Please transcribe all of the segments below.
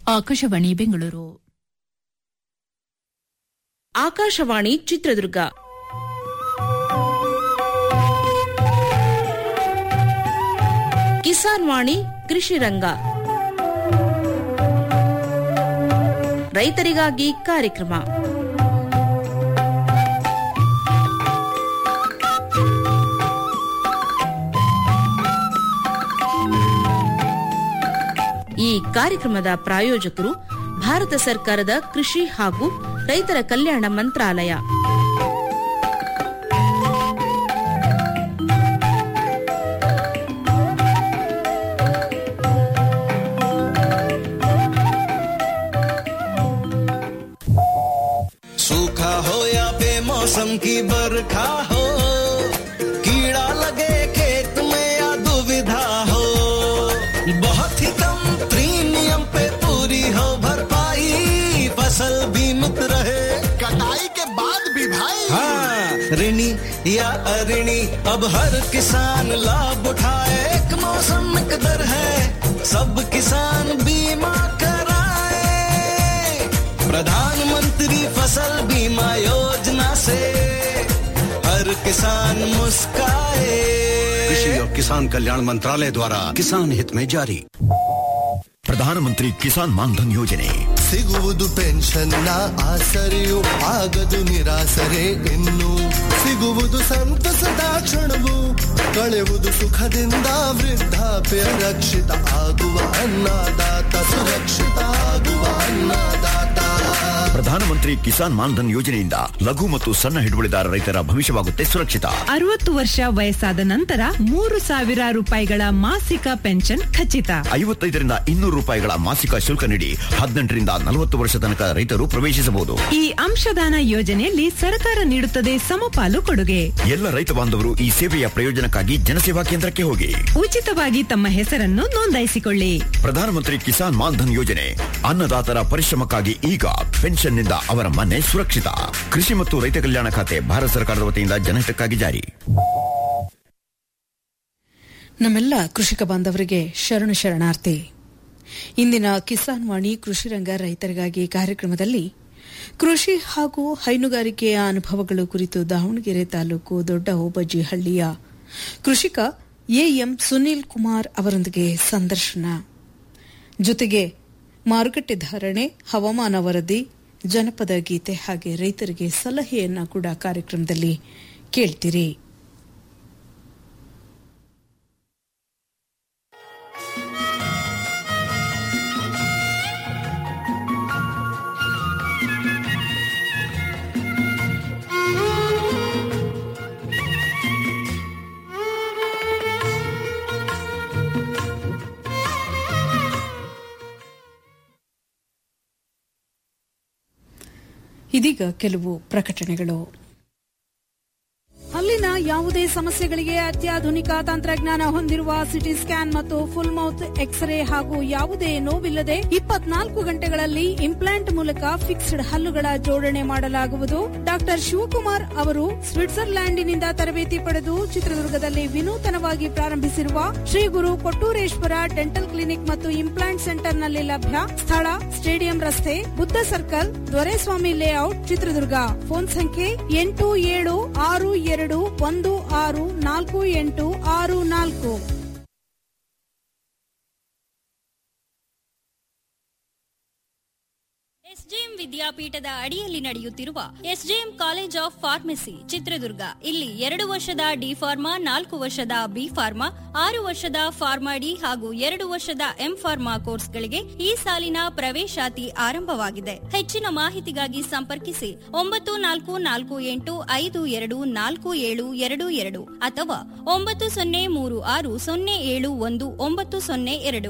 ಆಕಾಶವಾಣಿ ಬೆಂಗಳೂರು ಆಕಾಶವಾಣಿ ಚಿತ್ರದುರ್ಗ ಕಿಸಾನ್ ವಾಣಿ ಕೃಷಿ ರಂಗ ರೈತರಿಗಾಗಿ ಕಾರ್ಯಕ್ರಮ ಈ ಕಾರ್ಯಕ್ರಮದ ಪ್ರಾಯೋಜಕರು ಭಾರತ ಸರ್ಕಾರದ ಕೃಷಿ ಹಾಗೂ ರೈತರ ಕಲ್ಯಾಣ ಮಂತ್ರಾಲಯ सूखा हो या बेमौसम की बरखा हो कीड़ा लगे खेत में या दुविधा हो बहुत ही कम प्रीमियम पे पूरी हो भरपाई फसल बीमित रहे कटाई के बाद भी भाई हाँ ऋणी या अऋणी अब हर किसान लाभ उठाए एक मौसम एक दर है सब किसान बीमा कराए प्रधानमंत्री फसल बीमा योजना से हर किसान मुस्काए कृषि और किसान कल्याण मंत्रालय द्वारा किसान हित में जारी ಪ್ರಧಾನಮಂತ್ರಿ ಕಿಸಾನ್ ಮಾನ್ಧನ್ ಯೋಜನೆ ಸಿಗುವುದು ಪೆನ್ಷನ್ನ ಆಸರೆಯು ಆಗದು ನಿರಾಸರೆ ಇನ್ನು ಸಿಗುವುದು ಸಂತಸದ ಕ್ಷಣವು ಕಳೆಯುವುದು ಸುಖದಿಂದ ವೃದ್ಧಾಪ್ಯ ರಕ್ಷಿತ ಆಗುವ ಅನ್ನದಾತ ಸುರಕ್ಷಿತ ಆಗುವ ಅನ್ನದಾತ ಪ್ರಧಾನಮಂತ್ರಿ ಕಿಸಾನ್ ಮಾನ್ಧನ್ ಯೋಜನೆಯಿಂದ ಲಘು ಮತ್ತು ಸಣ್ಣ ಹಿಡುವಳಿದಾರ ರೈತರ ಭವಿಷ್ಯವಾಗುತ್ತೆ ಸುರಕ್ಷಿತ ಅರವತ್ತು ವರ್ಷ ವಯಸ್ಸಾದ ನಂತರ ಮೂರು ಸಾವಿರ ರೂಪಾಯಿಗಳ ಮಾಸಿಕ ಪೆನ್ಷನ್ ಖಚಿತ ಐವತ್ತೈದರಿಂದ ಇನ್ನೂರು ರೂಪಾಯಿಗಳ ಮಾಸಿಕ ಶುಲ್ಕ ನೀಡಿ ಹದಿನೆಂಟರಿಂದ ನಲವತ್ತು ವರ್ಷ ತನಕ ರೈತರು ಪ್ರವೇಶಿಸಬಹುದು ಈ ಅಂಶದಾನ ಯೋಜನೆಯಲ್ಲಿ ಸರ್ಕಾರ ನೀಡುತ್ತದೆ ಸಮಪಾಲು ಕೊಡುಗೆ ಎಲ್ಲ ರೈತ ಬಾಂಧವರು ಈ ಸೇವೆಯ ಪ್ರಯೋಜನಕ್ಕಾಗಿ ಜನಸೇವಾ ಕೇಂದ್ರಕ್ಕೆ ಹೋಗಿ ಉಚಿತವಾಗಿ ತಮ್ಮ ಹೆಸರನ್ನು ನೋಂದಾಯಿಸಿಕೊಳ್ಳಿ ಪ್ರಧಾನಮಂತ್ರಿ ಕಿಸಾನ್ ಮಾನ್ಧನ್ ಯೋಜನೆ ಅನ್ನದಾತರ ಪರಿಶ್ರಮಕ್ಕಾಗಿ ಈಗ ಪೆನ್ಷನ್ನಿಂದ ಅವರ ಮನೆ ಸುರಕ್ಷಿತ ಕೃಷಿ ಮತ್ತು ರೈತ ಕಲ್ಯಾಣ ಖಾತೆ ಭಾರತ ಸರ್ಕಾರದ ವತಿಯಿಂದ ಜನಹಿತಕ್ಕಾಗಿ ಜಾರಿ ನಮ್ಮೆಲ್ಲ ಕೃಷಿಕ ಬಾಂಧವರಿಗೆ ಶರಣ ಶರಣಾರ್ಥಿ ಇಂದಿನ ಕಿಸಾನ್ ವಾಣಿ ಕೃಷಿ ರಂಗ ರೈತರಿಗಾಗಿ ಕಾರ್ಯಕ್ರಮದಲ್ಲಿ ಕೃಷಿ ಹಾಗೂ ಹೈನುಗಾರಿಕೆಯ ಅನುಭವಗಳು ಕುರಿತು ದಾವಣಗೆರೆ ತಾಲೂಕು ದೊಡ್ಡ ಓಬಜ್ಜಿ ಹಳ್ಳಿಯ ಕೃಷಿಕ ಎಎಂ ಸುನೀಲ್ ಕುಮಾರ್ ಅವರೊಂದಿಗೆ ಸಂದರ್ಶನ ಜೊತೆಗೆ ಮಾರುಕಟ್ಟೆ ಧಾರಣೆ ಹವಾಮಾನ ವರದಿ ಜನಪದ ಗೀತೆ ಹಾಗೆ ರೈತರಿಗೆ ಸಲಹೆಯನ್ನ ಕೂಡ ಕಾರ್ಯಕ್ರಮದಲ್ಲಿ ಕೇಳ್ತೀರಿ ಇದೀಗ ಕೆಲವು ಪ್ರಕಟಣೆಗಳು ಹಲ್ಲಿನ ಯಾವುದೇ ಸಮಸ್ಯೆಗಳಿಗೆ ಅತ್ಯಾಧುನಿಕ ತಂತ್ರಜ್ಞಾನ ಹೊಂದಿರುವ ಸಿಟಿ ಸ್ಕ್ಯಾನ್ ಮತ್ತು ಫುಲ್ ಮೌತ್ ಎಕ್ಸ್ರೇ ಹಾಗೂ ಯಾವುದೇ ನೋವಿಲ್ಲದೆ ಇಪ್ಪತ್ನಾಲ್ಕು ಗಂಟೆಗಳಲ್ಲಿ ಇಂಪ್ಲಾಂಟ್ ಮೂಲಕ ಫಿಕ್ಸ್ಡ್ ಹಲ್ಲುಗಳ ಜೋಡಣೆ ಮಾಡಲಾಗುವುದು ಡಾಕ್ಟರ್ ಶಿವಕುಮಾರ್ ಅವರು ಸ್ವಿಟ್ಜರ್ಲ್ಯಾಂಡಿನಿಂದ ತರಬೇತಿ ಪಡೆದು ಚಿತ್ರದುರ್ಗದಲ್ಲಿ ವಿನೂತನವಾಗಿ ಪ್ರಾರಂಭಿಸಿರುವ ಶ್ರೀ ಗುರು ಕೊಟ್ಟೂರೇಶ್ವರ ಡೆಂಟಲ್ ಕ್ಲಿನಿಕ್ ಮತ್ತು ಇಂಪ್ಲಾಂಟ್ ಸೆಂಟರ್ನಲ್ಲಿ ಲಭ್ಯ ಸ್ಥಳ ಸ್ಟೇಡಿಯಂ ರಸ್ತೆ Buddha circle Doreswamy layout Chitradurga phone ಸಂಖ್ಯೆ ಎಂಟು ಏಳು ಆರು ಎರಡು ಒಂದು ಆರು ನಾಲ್ಕು ಎಂಟು ಆರು ನಾಲ್ಕು ಎಸ್ಜೆಎಂ ವಿದ್ಯಾಪೀಠದ ಅಡಿಯಲ್ಲಿ ನಡೆಯುತ್ತಿರುವ SJM college of pharmacy Chitradurga ಇಲ್ಲಿ ಎರಡು ವರ್ಷದ ಡಿ ಫಾರ್ಮಾ ನಾಲ್ಕು ವರ್ಷದ ಬಿ ಫಾರ್ಮಾ ಆರು ವರ್ಷದ ಫಾರ್ಮಾ ಡಿ ಹಾಗೂ ಎರಡು ವರ್ಷದ ಎಂ ಫಾರ್ಮಾ ಕೋರ್ಸ್ಗಳಿಗೆ ಈ ಸಾಲಿನ ಪ್ರವೇಶಾತಿ ಆರಂಭವಾಗಿದೆ ಹೆಚ್ಚಿನ ಮಾಹಿತಿಗಾಗಿ ಸಂಪರ್ಕಿಸಿ ಒಂಬತ್ತು ನಾಲ್ಕು ನಾಲ್ಕು ಎಂಟು ಐದು ಎರಡು ನಾಲ್ಕು ಏಳು ಎರಡು ಎರಡು ಅಥವಾ ಒಂಬತ್ತು ಸೊನ್ನೆ ಮೂರು ಆರು ಸೊನ್ನೆ ಏಳು ಒಂದು ಒಂಬತ್ತು ಸೊನ್ನೆ ಎರಡು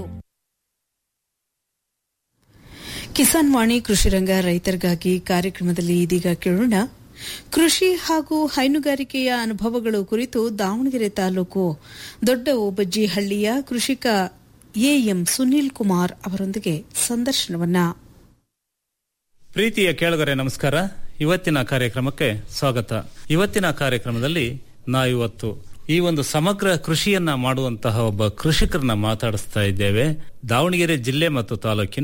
ಕಿಸಾನ್ ವಾಣಿ ಕೃಷಿ ರಂಗ ರೈತರಿಗಾಗಿ ಕಾರ್ಯಕ್ರಮದಲ್ಲಿ ಇದೀಗ ಕೇಳೋಣ ಕೃಷಿ ಹಾಗೂ ಹೈನುಗಾರಿಕೆಯ ಅನುಭವಗಳು ಕುರಿತು ದಾವಣಗೆರೆ ತಾಲೂಕು ದೊಡ್ಡ ಓಬಜ್ಜಿ ಹಳ್ಳಿಯ ಕೃಷಿಕ ಎಎಂ ಸುನೀಲ್ ಕುಮಾರ್ ಅವರೊಂದಿಗೆ ಸಂದರ್ಶನವನ್ನ ಪ್ರೀತಿಯ ಕೇಳುಗರೆ ನಮಸ್ಕಾರ ಇವತ್ತಿನ ಕಾರ್ಯಕ್ರಮಕ್ಕೆ ಸ್ವಾಗತ ಇವತ್ತಿನ ಕಾರ್ಯಕ್ರಮದಲ್ಲಿ ನಾವಿವತ್ತು ಈ ಒಂದು ಸಮಗ್ರ ಕೃಷಿಯನ್ನ ಮಾಡುವಂತಹ ಒಬ್ಬ ಕೃಷಿಕರನ್ನ ಮಾತಾಡಿಸ್ತಾ ಇದ್ದೇವೆ ದಾವಣಗೆರೆ ಜಿಲ್ಲೆ ಮತ್ತು ತಾಲೂಕಿನ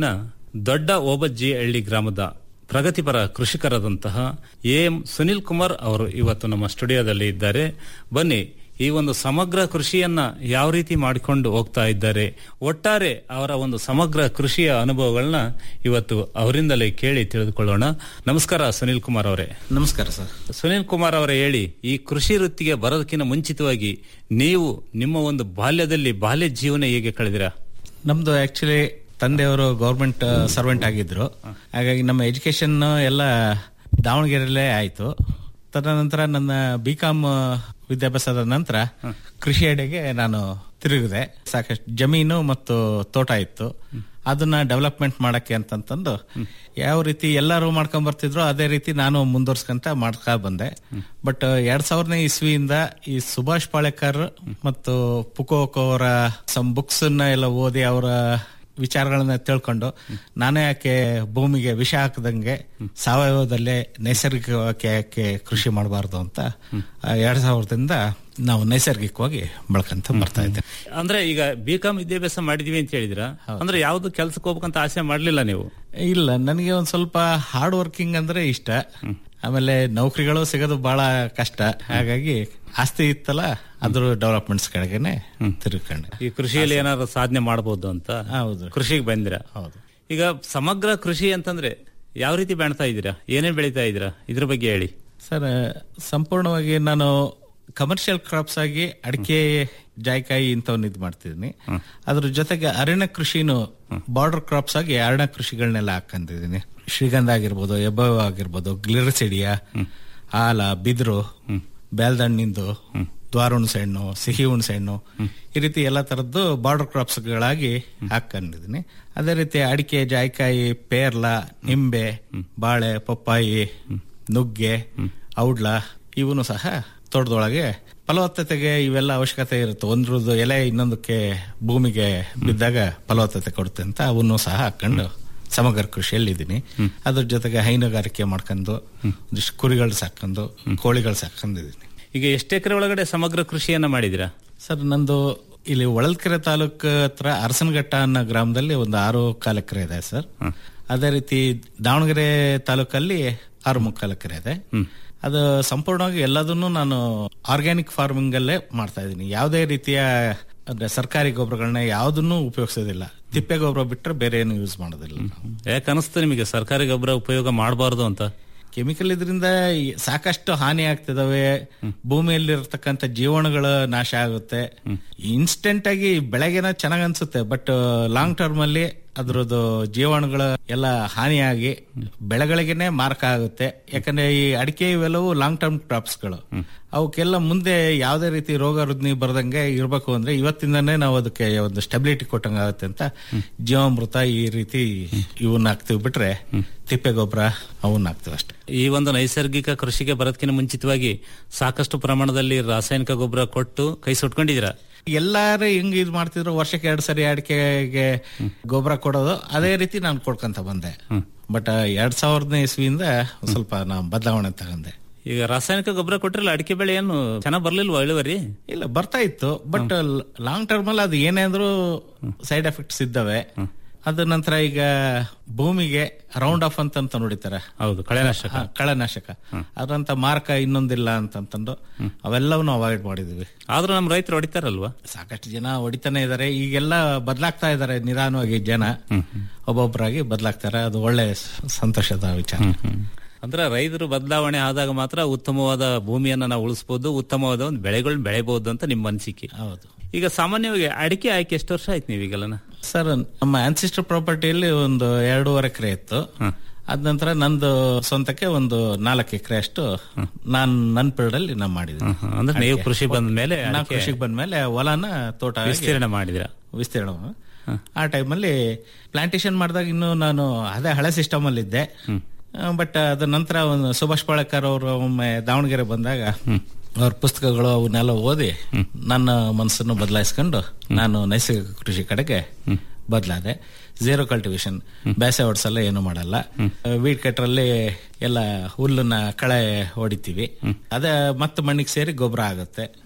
ದೊಡ್ಡ ಓಬಜ್ಜಿ ಹಳ್ಳಿ ಗ್ರಾಮದ ಪ್ರಗತಿಪರ ಕೃಷಿಕರಾದಂತಹ ಎ ಎಂ ಸುನಿಲ್ ಕುಮಾರ್ ಅವರು ಇವತ್ತು ನಮ್ಮ ಸ್ಟುಡಿಯೋದಲ್ಲಿ ಇದ್ದಾರೆ ಬನ್ನಿ ಈ ಒಂದು ಸಮಗ್ರ ಕೃಷಿಯನ್ನ ಯಾವ ರೀತಿ ಮಾಡಿಕೊಂಡು ಹೋಗ್ತಾ ಇದ್ದಾರೆ ಒಟ್ಟಾರೆ ಅವರ ಒಂದು ಸಮಗ್ರ ಕೃಷಿಯ ಅನುಭವಗಳನ್ನ ಇವತ್ತು ಅವರಿಂದಲೇ ಕೇಳಿ ತಿಳಿದುಕೊಳ್ಳೋಣ ನಮಸ್ಕಾರ ಸುನಿಲ್ ಕುಮಾರ್ ಅವರೇ ನಮಸ್ಕಾರ ಸರ್ ಸುನಿಲ್ ಕುಮಾರ್ ಅವರೇ ಹೇಳಿ ಈ ಕೃಷಿ ವೃತ್ತಿಗೆ ಬರೋದಕ್ಕಿಂತ ಮುಂಚಿತವಾಗಿ ನೀವು ನಿಮ್ಮ ಒಂದು ಬಾಲ್ಯದಲ್ಲಿ ಬಾಲ್ಯ ಜೀವನ ಹೇಗೆ ಕಳೆದಿರಾ ನಮ್ದು ಆಕ್ಚುಲಿ ತಂದೆಯವರು ಗೌರ್ಮೆಂಟ್ ಸರ್ವೆಂಟ್ ಆಗಿದ್ರು ಹಾಗಾಗಿ ನಮ್ಮ ಎಜುಕೇಶನ್ ಎಲ್ಲ ದಾವಣಗೆರೆಯಲ್ಲೇ ಆಯ್ತು ತದನಂತರ ನನ್ನ ಬಿ ಕಾಮ್ ವಿದ್ಯಾಭ್ಯಾಸದ ನಂತರ ಕೃಷಿ ಅಡೆಗೆ ನಾನು ತಿರುಗಿದೆ ಸಾಕಷ್ಟು ಜಮೀನು ಮತ್ತು ತೋಟ ಇತ್ತು ಅದನ್ನ ಡೆವಲಪ್ಮೆಂಟ್ ಮಾಡಕ್ಕೆ ಅಂತಂತಂದು ಯಾವ ರೀತಿ ಎಲ್ಲರೂ ಮಾಡ್ಕೊಂಡ್ ಬರ್ತಿದ್ರು ಅದೇ ರೀತಿ ನಾನು ಮುಂದುವರ್ಸ್ಕೊಂತ ಮಾಡ್ಕೊ ಬಂದೆ ಬಟ್ ಎರಡ್ ಸಾವಿರನೇ ಇಸ್ವಿಯಿಂದ ಈ ಸುಭಾಷ್ ಪಾಳೇಕರ್ ಮತ್ತು ಪುಕೋಕ್ ಅವರ ಸಮ್ ಬುಕ್ಸ್ ಎಲ್ಲ ಓದಿ ಅವರ ವಿಚಾರಗಳನ್ನ ತಿಳ್ಕೊಂಡು ನಾನೇ ಯಾಕೆ ಭೂಮಿಗೆ ವಿಷ ಹಾಕದಂಗೆ ಸಾವಯವದಲ್ಲೇ ನೈಸರ್ಗಿಕವಾಗಿ ಯಾಕೆ ಕೃಷಿ ಮಾಡಬಾರ್ದು ಅಂತ ಆ, ಎರಡ್ ಸಾವಿರದಿಂದ ನಾವು ನೈಸರ್ಗಿಕವಾಗಿ ಬೆಳ್ಕಂತ ಬರ್ತಾ ಇದ್ದೆ ಅಂದ್ರೆ ಈಗ ಬಿ ಕಾಮ್ ವಿದ್ಯಾಭ್ಯಾಸ ಮಾಡಿದೀವಿ ಅಂತ ಹೇಳಿದ್ರ ಅಂದ್ರೆ ಯಾವ್ದು ಕೆಲ್ಸಕ್ಕೆ ಹೋಗ್ಬೇಕಂತ ಆಸೆ ಮಾಡ್ಲಿಲ್ಲ ನೀವು ಇಲ್ಲ ನನಗೆ ಒಂದ್ ಸ್ವಲ್ಪ ಹಾರ್ಡ್ ವರ್ಕಿಂಗ್ ಅಂದ್ರೆ ಇಷ್ಟ ಆಮೇಲೆ ನೌಕರಿಗಳು ಸಿಗೋದು ಬಹಳ ಕಷ್ಟ ಹಾಗಾಗಿ ಆಸ್ತಿ ಇತ್ತಲ್ಲ ಅದ್ರ ಡೆವಲಪ್ಮೆಂಟ್ಸ್ ಕಡೆಗೆನೆ ತಿರುಗ್ಕೊಂಡೆ ಈ ಕೃಷಿಯಲ್ಲಿ ಏನಾದ್ರು ಸಾಧನೆ ಮಾಡಬಹುದು ಅಂತ ಹೌದು ಕೃಷಿಗೆ ಬಂದಿರ ಹೌದು ಈಗ ಸಮಗ್ರ ಕೃಷಿ ಅಂತಂದ್ರೆ ಯಾವ ರೀತಿ ಬೆಳ್ತಾ ಇದ್ದೀರಾ ಏನೇನ್ ಬೆಳೀತಾ ಇದ್ದೀರಾ ಇದ್ರ ಬಗ್ಗೆ ಹೇಳಿ ಸರ್ ಸಂಪೂರ್ಣವಾಗಿ ನಾನು ಕಮರ್ಷಿಯಲ್ ಕ್ರಾಪ್ಸ್ ಆಗಿ ಅಡಿಕೆ ಜಾಯ್ಕಾಯಿ ಇಂಥವನ್ನ ಇದು ಮಾಡ್ತಿದ್ದೀನಿ ಅದ್ರ ಜೊತೆಗೆ ಅರಣ್ಯ ಕೃಷಿನೂ ಬಾರ್ಡರ್ ಕ್ರಾಪ್ಸ್ ಆಗಿ ಅರಣ್ಯ ಕೃಷಿಗಳನ್ನೆಲ್ಲ ಹಾಕೊಂಡಿದ್ದೀನಿ ಶ್ರೀಗಂಧ ಆಗಿರ್ಬೋದು ಎಬ್ಬವ ಆಗಿರ್ಬೋದು ಗ್ಲಿರಸಿಡಿಯಾ ಆಲ ಬಿದಿರು ಬೇಲ್ದಣ್ಣಿಂದು ದ್ವಾರ ಹುಣಸೆ ಹಣ್ಣು ಸಿಹಿ ಹುಣಸೆ ಹಣ್ಣು ಈ ರೀತಿ ಎಲ್ಲ ತರದ್ದು ಬಾರ್ಡರ್ ಕ್ರಾಪ್ಸ್ ಗಳಾಗಿ ಹಾಕೊಂಡಿದ್ದೀನಿ ಅದೇ ರೀತಿ ಅಡಿಕೆ ಜಾಯ್ಕಾಯಿ ಪೇರ್ಲ ನಿಂಬೆ ಬಾಳೆ ಪಪ್ಪಾಯಿ ನುಗ್ಗೆ ಔಡ್ಲ ಇವನು ಸಹ ತೋಟದೊಳಗೆ ಫಲವತ್ತತೆಗೆ ಇವೆಲ್ಲ ಅವಶ್ಯಕತೆ ಇರುತ್ತೆ ಒಂದ್ರದ್ದು ಎಲೆ ಇನ್ನೊಂದಕ್ಕೆ ಭೂಮಿಗೆ ಬಿದ್ದಾಗ ಫಲವತ್ತತೆ ಕೊಡುತ್ತೆ ಅಂತ ಅವನ್ನು ಸಹ ಹಾಕೊಂಡು ಸಮಗ್ರ ಕೃಷಿಯಲ್ಲಿ ಇದ್ದೀನಿ ಅದ್ರ ಜೊತೆಗೆ ಹೈನುಗಾರಿಕೆ ಮಾಡ್ಕೊಂಡು ಒಂದಿಷ್ಟು ಕುರಿಗಳು ಸಾಕೊಂಡು ಕೋಳಿಗಳು ಸಾಕೊಂಡಿದ್ದೀನಿ ಈಗ ಎಷ್ಟು ಎಕರೆ ಒಳಗಡೆ ಸಮಗ್ರ ಕೃಷಿಯನ್ನ ಮಾಡಿದಿರಾ ಸರ್ ನಂದು ಇಲ್ಲಿ ಹೊಳಲ್ಕೆರೆ ತಾಲೂಕು ಹತ್ರ ಅರಸನಘಟ್ಟ ಅನ್ನೋ ಗ್ರಾಮದಲ್ಲಿ ಒಂದು ಆರು ಕಾಲು ಎಕರೆ ಇದೆ ಸರ್ ಅದೇ ರೀತಿ ದಾವಣಗೆರೆ ತಾಲೂಕಲ್ಲಿ ಆರು ಮುಕ್ಕಾಲು ಎಕರೆ ಇದೆ ಅದು ಸಂಪೂರ್ಣವಾಗಿ ಎಲ್ಲದನ್ನು ನಾನು ಆರ್ಗ್ಯಾನಿಕ್ ಫಾರ್ಮಿಂಗ್ ಅಲ್ಲೇ ಮಾಡ್ತಾ ಇದ್ದೀನಿ ಯಾವುದೇ ರೀತಿಯ ಅಂದ್ರೆ ಸರ್ಕಾರಿ ಗೊಬ್ಬರಗಳನ್ನ ಯಾವುದನ್ನು ಉಪಯೋಗಿಸೋದಿಲ್ಲ ತಿಪ್ಪೆ ಗೊಬ್ಬರ ಬಿಟ್ಟರೆ ಬೇರೆ ಏನು ಯೂಸ್ ಮಾಡೋದಿಲ್ಲ ನಾವು. ಯಾಕೆ ಅನಿಸ್ತು ನಿಮಗೆ ಸರ್ಕಾರಿ ಗೊಬ್ಬರ ಉಪಯೋಗ ಮಾಡಬಾರ್ದು ಅಂತ ಕೆಮಿಕಲ್ ಇದರಿಂದ ಸಾಕಷ್ಟು ಹಾನಿ ಆಗ್ತಿದಾವೆ ಭೂಮಿಯಲ್ಲಿರ್ತಕ್ಕಂಥ ಜೀವಾಣುಗಳ ನಾಶ ಆಗುತ್ತೆ ಇನ್ಸ್ಟೆಂಟ್ ಆಗಿ ಬೆಳಗ್ಗೆನ ಚೆನ್ನಾಗ್ ಅನ್ಸುತ್ತೆ ಬಟ್ ಲಾಂಗ್ ಟರ್ಮ್ ಅಲ್ಲಿ ಅದ್ರದ್ದು ಜೀವಾಣುಗಳ ಎಲ್ಲ ಹಾನಿಯಾಗಿ ಬೆಳೆಗಳಿಗೆನೆ ಮಾರಕ ಆಗುತ್ತೆ ಯಾಕಂದ್ರೆ ಈ ಅಡಿಕೆ ಇವೆಲ್ಲವೂ ಲಾಂಗ್ ಟರ್ಮ್ ಕ್ರಾಪ್ಸ್ಗಳು ಅವಕ್ಕೆಲ್ಲ ಮುಂದೆ ಯಾವುದೇ ರೀತಿ ರೋಗ ರುದ್ನಿ ಬರದಂಗೆ ಇರಬೇಕು ಅಂದ್ರೆ ಇವತ್ತಿಂದಾನೇ ನಾವು ಅದಕ್ಕೆ ಒಂದು ಸ್ಟೆಬಿಲಿಟಿ ಕೊಟ್ಟಂಗಾಗುತ್ತೆ ಅಂತ ಜೀವಾಮೃತ ಈ ರೀತಿ ಇವನ್ನ ಹಾಕ್ತಿವಿ ಬಿಟ್ರೆ ತಿಪ್ಪೆ ಗೊಬ್ಬರ ಅವನ್ನ ಹಾಕ್ತಿವಿ ಅಷ್ಟೇ ಈ ಒಂದು ನೈಸರ್ಗಿಕ ಕೃಷಿಗೆ ಬರೋದಕ್ಕಿಂತ ಮುಂಚಿತವಾಗಿ ಸಾಕಷ್ಟು ಪ್ರಮಾಣದಲ್ಲಿ ರಾಸಾಯನಿಕ ಗೊಬ್ಬರ ಕೊಟ್ಟು ಕೈ ಸುಟ್ಕೊಂಡಿದ್ದೀರಾ ಎಲ್ಲಾರು ಹೆಂಗ್ ಇದು ಮಾಡ್ತಿದ್ರು ವರ್ಷಕ್ಕೆ ಎರಡ್ ಸರಿ ಅಡಿಕೆಗೆ ಗೊಬ್ಬರ ಕೊಡೋದು ಅದೇ ರೀತಿ ನಾನು ಕೊಡ್ಕೊಂತ ಬಂದೆ ಬಟ್ ಎರಡ್ ಸಾವಿರದನೇ ಇಸ್ವಿಯಿಂದ ಒಂದ್ ಸ್ವಲ್ಪ ನಾನು ಬದಲಾವಣೆ ತಗೊಂಡೆ ಈಗ ರಾಸಾಯನಿಕ ಗೊಬ್ಬರ ಕೊಟ್ಟಿರಲ್ಲ ಅಡಿಕೆ ಬೆಳೆ ಏನು ಚೆನ್ನಾಗ್ ಬರ್ಲಿಲ್ವಾ ಇಳುವರಿ ಇಲ್ಲ ಬರ್ತಾ ಇತ್ತು ಬಟ್ ಲಾಂಗ್ ಟರ್ಮ್ ಅಲ್ಲಿ ಅದು ಏನೇ ಅಂದ್ರೂ ಸೈಡ್ ಎಫೆಕ್ಟ್ಸ್ ಇದ್ದಾವೆ ಅದ ನಂತರ ಈಗ ಭೂಮಿಗೆ ರೌಂಡ್ ಆಫ್ ಅಂತ ನೋಡಿತಾರೆ ಹೌದು ಕಳೆನಾಶಕ ಹಾ, ಕಳೆನಾಶಕ ಅದಂತ ಮಾರ್ಕ ಇನ್ನೊಂದಿಲ್ಲ ಅಂತಂತಂದು ಅವೆಲ್ಲವನ್ನು ಅವಾಯ್ಡ್ ಮಾಡಿದೀವಿ ಆದ್ರೂ ನಮ್ಮ ರೈತರು ಹೊಡಿತಾರಲ್ವಾ ಸಾಕಷ್ಟು ಜನ ಹೊಡಿತಾನೆ ಇದಾರೆ ಈಗೆಲ್ಲ ಬದಲಾಗ್ತಾ ಇದಾರೆ ನಿಧಾನವಾಗಿ ಜನ ಒಬ್ಬೊಬ್ಬರಾಗಿ ಬದಲಾಗ್ತಾರೆ ಅದು ಒಳ್ಳೆ ಸ- ಸಂತೋಷದ ವಿಚಾರ ಅಂದ್ರೆ ರೈತರು ಬದಲಾವಣೆ ಆದಾಗ ಮಾತ್ರ ಉತ್ತಮವಾದ ಭೂಮಿಯನ್ನ ನಾವು ಉಳಿಸಬಹುದು ಉತ್ತಮವಾದ ಒಂದು ಬೆಳೆಗಳನ್ನ ಬೆಳೆಯಬಹುದು ಅಂತ ನಿಮ್ಮ ಅನಿಸಿಕೆ ಹೌದು ಈಗ ಸಾಮಾನ್ಯವಾಗಿ ಅಡಿಕೆ ಆಯ್ಕೆ ಎಷ್ಟು ವರ್ಷ ಆಯ್ತು ನೀವೀಗೆಲ್ಲನ ಸರ್ ನಮ್ಮ ಆನ್ಸಿಸ್ಟರ್ ಪ್ರಾಪರ್ಟಿಯಲ್ಲಿ ಒಂದು ಎರಡೂವರೆ ಎಕರೆ ಇತ್ತು ಅದ ನಂತರ ನಂದು ಸ್ವಂತಕ್ಕೆ ಒಂದು ನಾಲ್ಕು ಎಕರೆ ಅಷ್ಟು ನಾನ್ ನನ್ ಪೀರಿಯಡ್ ಅಲ್ಲಿ ನಾ ಮಾಡಿದ್ದೀನಿ ಅಂದ್ರೆ ನೀವು ಕೃಷಿ ಬಂದ ಮೇಲೆ ನಾ ಅಡಿಕೆ ಕೃಷಿಗೆ ಬಂದ್ಮೇಲೆ ಹೊಲನ ತೋಟ ಆಗಿ ವಿಸ್ತೀರ್ಣ ಮಾಡಿದಿರ ವಿಸ್ತೀರ್ಣ ಆ ಟೈಮಲ್ಲಿ ಪ್ಲಾಂಟೇಶನ್ ಮಾಡಿದಾಗ ಇನ್ನು ನಾನು ಅದೇ ಹಳೆ ಸಿಸ್ಟಮ್ ಅಲ್ಲಿ ಇದ್ದೆ ಬಟ್ ಅದ ನಂತರ ಒಂದು ಸುಭಾಷ್ ಪಾಳೇಕರ್ ಅವರು ಒಮ್ಮೆ ದಾವಣಗೆರೆ ಬಂದಾಗ ಅವ್ರ ಪುಸ್ತಕಗಳು ಅವನ್ನೆಲ್ಲ ಓದಿ ನನ್ನ ಮನಸ್ಸನ್ನು ಬದಲಾಯಿಸ್ಕೊಂಡು ನಾನು ನೈಸರ್ಗಿಕ ಕೃಷಿ ಕಡೆಗೆ ಬದಲಾದೆ ಝೀರೋ ಕಲ್ಟಿವೇಶನ್ ಬೇಸೆ ಹೊಡ್ಸಲ್ಲ ಏನು ಮಾಡಲ್ಲ ವೀಡ್ ಕಟ್ರಲ್ಲಿ ಎಲ್ಲ ಹುಲ್ಲನ್ನ ಕಳೆ ಹೊಡಿತೀವಿ ಅದೇ ಮತ್ತೆ ಮಣ್ಣಿಗೆ ಸೇರಿ ಗೊಬ್ಬರ ಆಗುತ್ತೆ